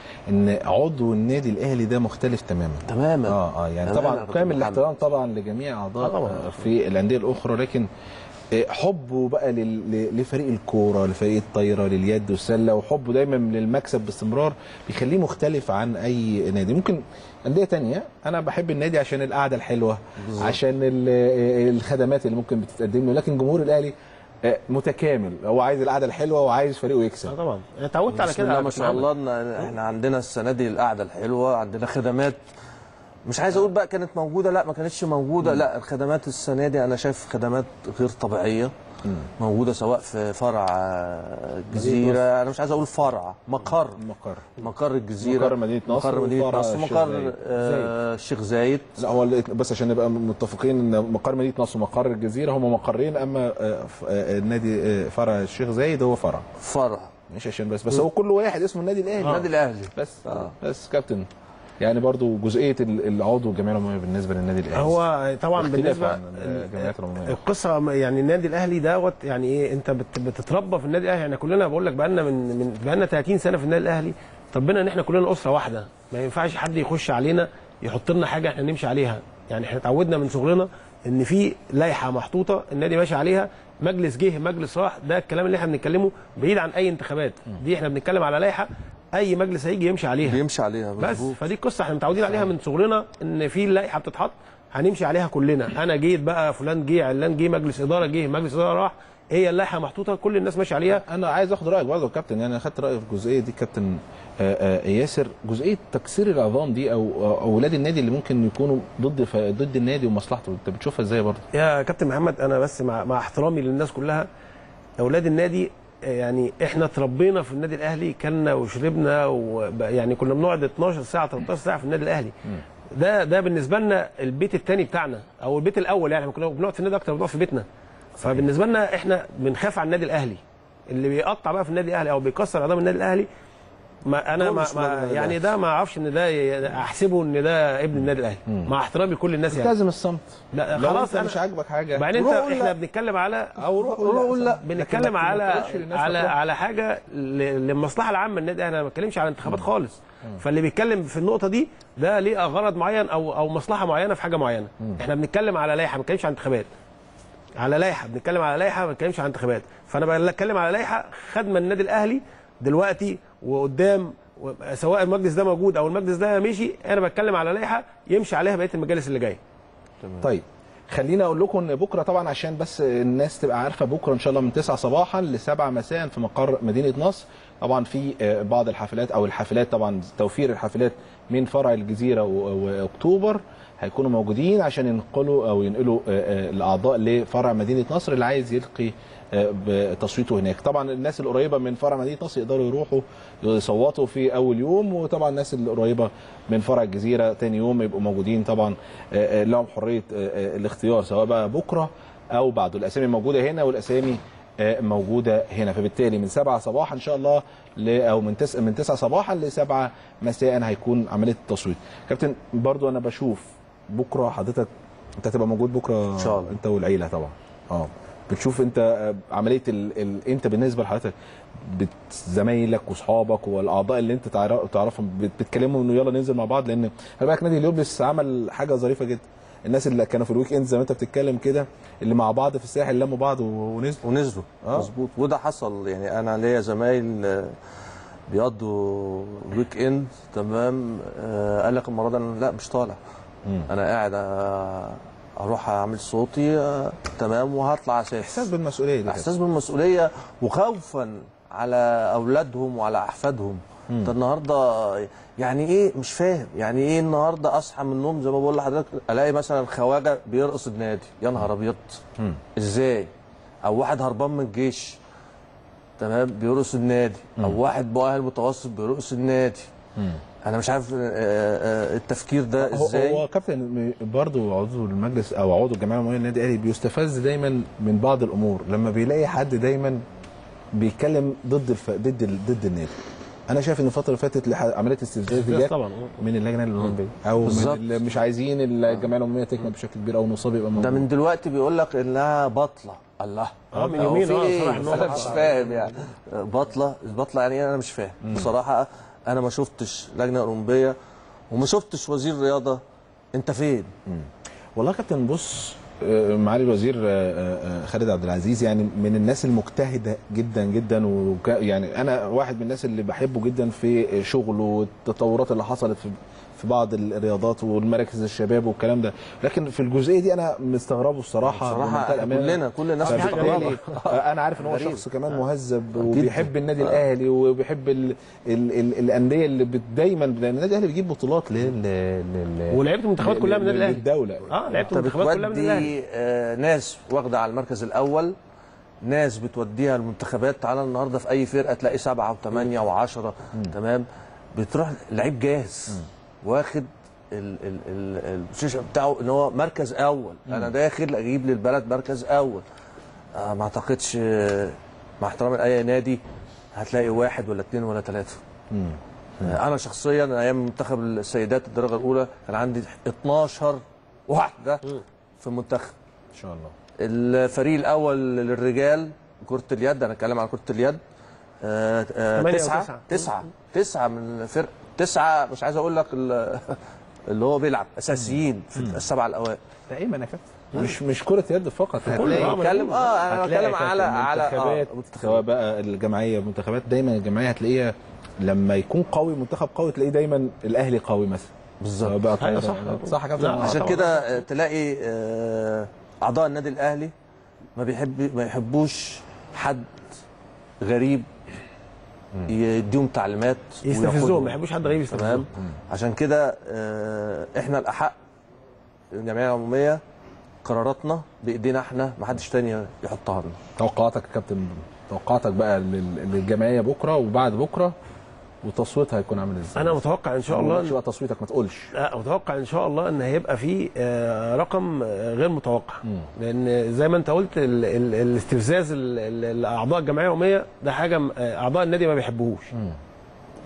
ان عضو النادي الاهلي ده مختلف تماما تماما اه اه يعني تماماً طبعا يا كابتن كامل محمد. الاحترام طبعا لجميع اعضاء طبعاً. آه، في الانديه الاخرى لكن آه، حبه بقى لل- ل- لفريق الكوره لفريق الطايره لليد والسله وحبه دايما للمكسب باستمرار بيخليه مختلف عن اي نادي ممكن انديه تانية انا بحب النادي عشان القعده الحلوه بالظبط. عشان ال- آه، الخدمات اللي ممكن بتتقدم له لكن جمهور الاهلي آه، متكامل هو عايز القعده الحلوه وعايز فريقه يكسب طبعا انا اتعودت على بسم كده الله على ما كابتن شاء محمد. الله إن احنا عندنا السنه دي القعده الحلوه عندنا خدمات مش عايز اقول بقى كانت موجوده لا ما كانتش موجوده لا الخدمات السنه دي انا شايف خدمات غير طبيعيه موجوده سواء في فرع آه، الجزيره انا مش عايز اقول فرع مقر مقر مقر الجزيره مقر مدينة نصر مقر مدينه وفرع نصر الشيخ مقر زايد. آه، الشيخ زايد لا هو اللي- بس عشان نبقى متفقين ان مقر مدينه نصر ومقر الجزيره هم مقرين اما آه، ف- آه، النادي آه، فرع الشيخ زايد هو فرع فرع مش عشان بس بس هو كل واحد اسمه النادي الاهلي النادي الاهلي بس بس كابتن يعني برضو جزئيه ال- العضو والجمعيه العموميه بالنسبه للنادي الاهلي هو طبعا اختلاف بالنسبه عن الجمعيات العموميه القصه يعني النادي الاهلي دوت يعني ايه انت بت- بتتربى في النادي الاهلي احنا كلنا بقول لك بقالنا من من بقالنا 30 سنه في النادي الاهلي ربنا ان احنا كلنا اسره واحده ما ينفعش حد يخش علينا يحط لنا حاجه احنا نمشي عليها يعني احنا اتعودنا من صغرنا ان في لائحه محطوطه النادي ماشي عليها مجلس جه مجلس راح ده الكلام اللي احنا بنتكلمه بعيد عن اي انتخابات دي احنا بنتكلم على لائحه اي مجلس هيجي يمشي عليها بيمشي عليها بس مظبوط. فدي القصه احنا متعودين عليها من صغرنا ان في لائحه بتتحط هنمشي عليها كلنا انا جيت بقى فلان جه علان جه مجلس اداره جه مجلس اداره راح هي اللائحه محطوطه كل الناس ماشيه عليها انا عايز اخد رايك برضه يا كابتن يعني انا خدت رايك في الجزئيه دي كابتن آه، آه، ياسر جزئيه تكسير العظام دي او أو اولاد النادي اللي ممكن يكونوا ضد ف- ضد النادي ومصلحته انت بتشوفها ازاي برضه يا كابتن محمد انا بس مع, مع احترامي للناس كلها اولاد النادي آه، يعني احنا اتربينا في النادي الاهلي كلنا وشربنا وب- يعني كنا بنقعد 12 ساعه 13 ساعه في النادي الاهلي ده ده بالنسبه لنا البيت الثاني بتاعنا او البيت الاول يعني كنا بنقعد في النادي اكتر ما بنقعد في بيتنا فبالنسبه لنا احنا بنخاف على النادي الاهلي اللي بيقطع بقى في النادي الاهلي او بيكسر عظام النادي الاهلي ما انا هو ما مش ما مجنون يعني ده ما اعرفش ان ده ي- احسبه ان ده ابن النادي الاهلي مع احترامي لكل الناس يعني لازم الصمت لا لو خلاص انت مش عاجبك حاجه بعدين روح انت قول احنا لا. بنتكلم على او روح روح قول لا بنتكلم لكن ما على تقولش للناس على هتروح. على حاجه ل- للمصلحه العامه النادي انا ما بتكلمش على انتخابات خالص فاللي بيتكلم في النقطه دي ده ليه غرض معين او او مصلحه معينه في حاجه معينه احنا بنتكلم على لائحه ما بنتكلمش عن انتخابات على لائحه بنتكلم على لائحه ما بنتكلمش عن انتخابات فانا بتكلم على لائحه خدمه النادي الاهلي دلوقتي وقدام و- سواء المجلس ده موجود او المجلس ده مشي انا بتكلم على لائحه يمشي عليها بقيه المجالس اللي جايه طيب خليني اقول لكم ان بكره طبعا عشان بس الناس تبقى عارفه بكره ان شاء الله من 9 صباحا ل 7 مساء في مقر مدينه نصر طبعا في آه، بعض الحافلات او الحافلات طبعا توفير الحافلات من فرع الجزيره و- واكتوبر هيكونوا موجودين عشان ينقلوا او ينقلوا آه، آه، الاعضاء لفرع مدينه نصر اللي عايز يلقي آه، بتصويته هناك طبعا الناس القريبه من فرع مدينه نصر يقدروا يروحوا يصوتوا في اول يوم وطبعا الناس القريبه من فرع الجزيره تاني يوم يبقوا موجودين طبعا آه، آه، لهم حريه آه، آه، الاختيار سواء بقى بكره او بعده الاسامي موجوده هنا والاسامي آه، موجوده هنا فبالتالي من 7 صباحا ان شاء الله ل او من 9 من 9 صباحا ل 7 مساء هيكون عمليه التصويت كابتن برضو انا بشوف بكره حضرتك انت هتبقى موجود بكره إن شاء الله. انت والعيله طبعا اه بتشوف انت آه، عمليه ال... ال... انت بالنسبه لحضرتك بت- زمايلك واصحابك والاعضاء اللي انت تعرف- تعرفهم بت- بتكلمهم انه يلا ننزل مع بعض لان خلي بالك نادي اليوبلس عمل حاجه ظريفه جدا الناس اللي كانوا في الويك اند زي ما انت بتتكلم كده اللي مع بعض في الساحل لموا بعض و- ونزلوا ونزلوا آه. مظبوط وده حصل يعني انا ليا زمايل آه، بيقضوا ويك اند تمام آه، قال لك المره دي انا لا مش طالع انا قاعد آه، اروح اعمل صوتي آه، تمام وهطلع اساسي احساس بالمسؤوليه دي احساس بالمسؤوليه وخوفا على اولادهم وعلى احفادهم انت النهارده يعني ايه مش فاهم يعني ايه النهارده اصحى من النوم زي ما بقول لحضرتك الاقي مثلا خواجه بيرقص النادي يا نهار ابيض ازاي او واحد هربان من الجيش تمام بيرقص النادي او واحد مؤهل متوسط بيرقص النادي انا مش عارف آه، آه، التفكير ده هو ازاي هو كابتن برضه عضو المجلس او عضو الجمعيه العموميه للنادي الاهلي بيستفز دايما من بعض الامور لما بيلاقي حد دايما بيتكلم ضد الف... ضد ال... ضد النادي انا شايف ان الفتره اللي فاتت لح- عمليه استفزاز دي جت طبعا من اللجنه الاولمبيه او من بالظبط. اللي مش عايزين الجمعيه العموميه تكمل بشكل كبير او نصاب يبقى ده موجود من دلوقتي بيقول لك انها بطله الله آه، من هو يومين، في آه، إيه؟ صلاح النور. انا مش فاهم يعني بطله بطله يعني إيه؟ انا مش فاهم بصراحه انا ما شفتش لجنه اولمبيه وما شفتش وزير رياضه انت فين والله يا كابتن بص آه، معالي الوزير آه، آه، خالد عبد العزيز يعني من الناس المجتهده جدا جدا وك يعني انا واحد من الناس اللي بحبه جدا في شغله والتطورات اللي حصلت في في بعض الرياضات والمراكز الشباب والكلام ده لكن في الجزئيه دي انا مستغربه الصراحه بصراحة بمنتهى الأمانة. كلنا- كل الناس فبالتالي مستغربة. انا عارف ان هو غريب. شخص كمان مهذب وبيحب النادي الاهلي وبيحب ال ال ال الانديه اللي بت- دايما لان النادي الاهلي بيجيب بطولات لل لل ولعيبه المنتخبات كلها من النادي الاهلي للدوله اه لعيبه انت المنتخبات كلها من النادي الاهلي بتودي آه، ناس واخده على المركز الاول ناس بتوديها المنتخبات تعالى النهارده في اي فرقه تلاقي سبعه وثمانيه وعشره تمام بتروح لعيب جاهز واخد ال- ال- ال- البوزيشن بتاعه ان هو مركز اول انا داخل اجيب للبلد مركز اول آه ما اعتقدش آه، مع احترامي لاي نادي هتلاقي واحد ولا اثنين ولا ثلاثه آه، انا شخصيا ايام منتخب السيدات الدرجه الاولى كان عندي 12 واحده في المنتخب ان شاء الله الفريق الاول للرجال كره اليد انا اتكلم عن كره اليد آه، آه، ثمانية تسعه وتسعة. تسعه تسعه من فرق تسعه مش عايز اقول لك ال- اللي هو بيلعب اساسيين في السبعه الاوائل دايما يا كابتن مش مش كره يد فقط هتلاقي بتكلم اه انا هتلاقي بتكلم على كابتن على منتخبات آه، سواء بقى الجمعيه منتخبات دايما الجمعيه هتلاقيها لما يكون قوي منتخب قوي تلاقيه دايما الاهلي قوي مثلا بالظبط بقى أيوة طايرة. صح. صح يا كابتن لا، آه. عشان طبعاً. كده آه، تلاقي آه، اعضاء النادي الاهلي ما بيحب ما يحبوش حد غريب يديهم تعليمات يستفزوهم وياخدهم. ما يحبوش حد غريب يستفزهم تمام عشان كده آه، احنا الاحق الجمعيه العموميه قراراتنا بايدينا احنا ما حدش تاني يحطها لنا توقعاتك يا كابتن توقعاتك بقى لل- للجمعيه بكره وبعد بكره وتصويتها هيكون عامل ازاي؟ انا متوقع ان شاء ما الله تقولش إن- بقى تصويتك ما تقولش لا متوقع ان شاء الله ان هيبقى في آه، رقم آه، غير متوقع لان زي ما انت قلت ال ال الاستفزاز ال- ال- الاعضاء الجمعيه العموميه ده حاجه م- آه، اعضاء النادي ما بيحبوهوش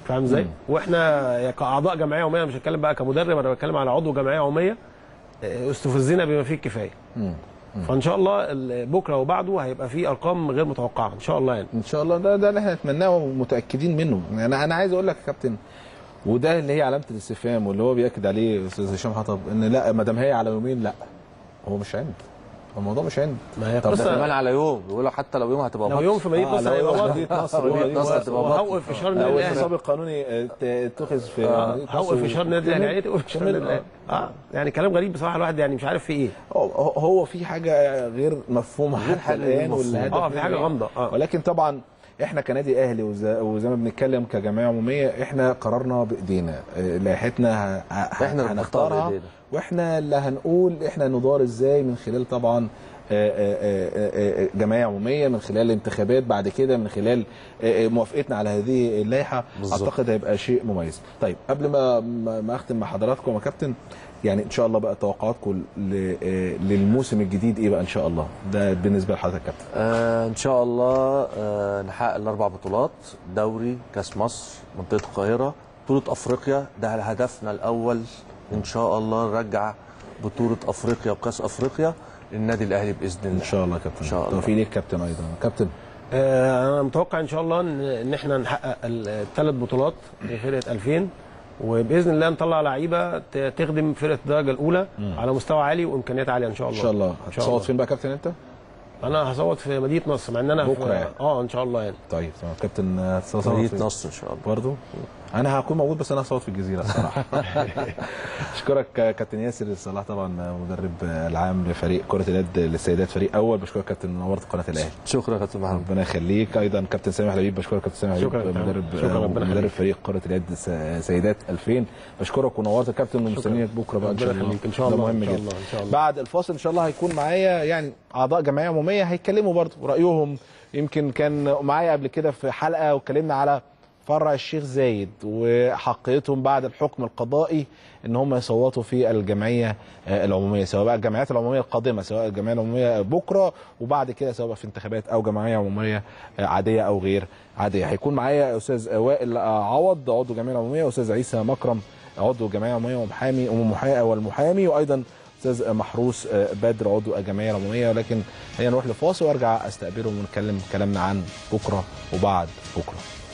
فاهم ازاي؟ مم. واحنا كاعضاء جمعيه عموميه أنا مش هتكلم بقى كمدرب انا بتكلم على عضو جمعيه عموميه آه، استفزنا بما فيه الكفايه مم. فان شاء الله ال- بكره وبعده هيبقى في ارقام غير متوقعه ان شاء الله يعني ان شاء الله ده ده اللي احنا نتمناه ومتاكدين منه انا انا عايز اقول لك يا كابتن وده اللي هي علامه الاستفهام واللي هو بياكد عليه استاذ هشام حطب ان لا ما دام هي على يومين لا هو مش عند الموضوع مش عند ما هي طب ده قصة- كمان على يوم بيقولوا حتى لو يوم هتبقى لو ماتش. يوم في مدينه آه، نصر لو هيبقى يوم في واضح. مدينة نصر، مدينة هو- نصر هتبقى وهوقف ماتش. في شهر النادي لو الاهلي الحساب القانوني اه، ت- اتخذ في آه، مدينة نصر هوقف في شهر النادي الاهلي يعني إيه توقف في شهر النادي الاهلي اه يعني كلام غريب بصراحه الواحد يعني مش عارف في ايه هو- هو هو في حاجه غير مفهومه غير حتى حاجة غير الان مفهومة. والهدف اه في حاجه منه. غامضه اه ولكن طبعا احنا كنادي اهلي وزي, وزي ما بنتكلم كجمعيه عموميه احنا قرارنا بايدينا اه، لائحتنا ه- ه- احنا اللي بنختار هنختارها بإيدينا. واحنا اللي هنقول احنا ندار ازاي من خلال طبعا اه، اه، اه، اه، جمعيه عموميه من خلال الانتخابات بعد كده من خلال اه، اه، موافقتنا على هذه اللائحه بالظبط. اعتقد هيبقى شيء مميز طيب قبل ما ما ما اختم مع حضراتكم يا كابتن يعني ان شاء الله بقى توقعاتكم ل- اه، للموسم الجديد ايه بقى ان شاء الله ده بالنسبه لحضرتك يا كابتن آه ان شاء الله آه نحقق الاربع بطولات دوري كاس مصر منطقه القاهره بطوله افريقيا ده هدفنا الاول ان شاء الله نرجع بطوله افريقيا وكاس افريقيا للنادي الاهلي باذن الله ان شاء الله يا كابتن إن شاء الله. توفيق ليك كابتن ايضا كابتن آه، انا متوقع ان شاء الله ان ان احنا نحقق الثلاث بطولات لفرقه 2000 وباذن الله نطلع لعيبه ت- تخدم فرقه الدرجه الاولى على مستوى عالي وامكانيات عاليه ان شاء ان الله شاء الله ان شاء هتصوت الله فين بقى يا كابتن انت انا هصوت في مدينه نصر مع ان انا بكرة في يعني. اه ان شاء الله يعني طيب تمام كابتن هتصوت مدينه فين؟ نصر ان شاء الله برضه انا هكون موجود بس انا هصوت في الجزيره الصراحه اشكرك كابتن ياسر الصلاح طبعا مدرب العام لفريق كره اليد للسيدات فريق اول بشكرك كابتن نورت قناه الاهلي شكرا يا كابتن محمد ربنا يخليك ايضا كابتن سامح لبيب بشكرك كابتن سامح لبيب شكرا يا كابتن. مدرب شكرا، ربنا مدرب يخليك. فريق كره اليد س- سيدات 2000 بشكرك ونورت الكابتن ومستنيك بكره بقى ان شاء ربنا الله يخليك. إن شاء ده الله، مهم إن شاء جدا الله، إن شاء الله. بعد الفاصل ان شاء الله هيكون معايا يعني اعضاء جمعيه عموميه هيتكلموا برضه رايهم يمكن كان معايا قبل كده في حلقه واتكلمنا على فرع الشيخ زايد وحقيتهم بعد الحكم القضائي ان هم يصوتوا في الجمعيه آه، العموميه سواء بقى الجمعيات العموميه القادمه سواء الجمعيه العموميه بكره وبعد كده سواء في انتخابات او جمعيه عموميه آه، عاديه او غير عاديه هيكون معايا استاذ وائل آه، عوض عضو الجمعيه العموميه واستاذ عيسى مكرم عضو الجمعيه العموميه ومحامي ومحامي والمحامي وايضا استاذ محروس آه، بدر عضو الجمعيه العموميه ولكن خلينا نروح لفاصل وارجع استقبلهم ونتكلم كلامنا عن بكره وبعد بكره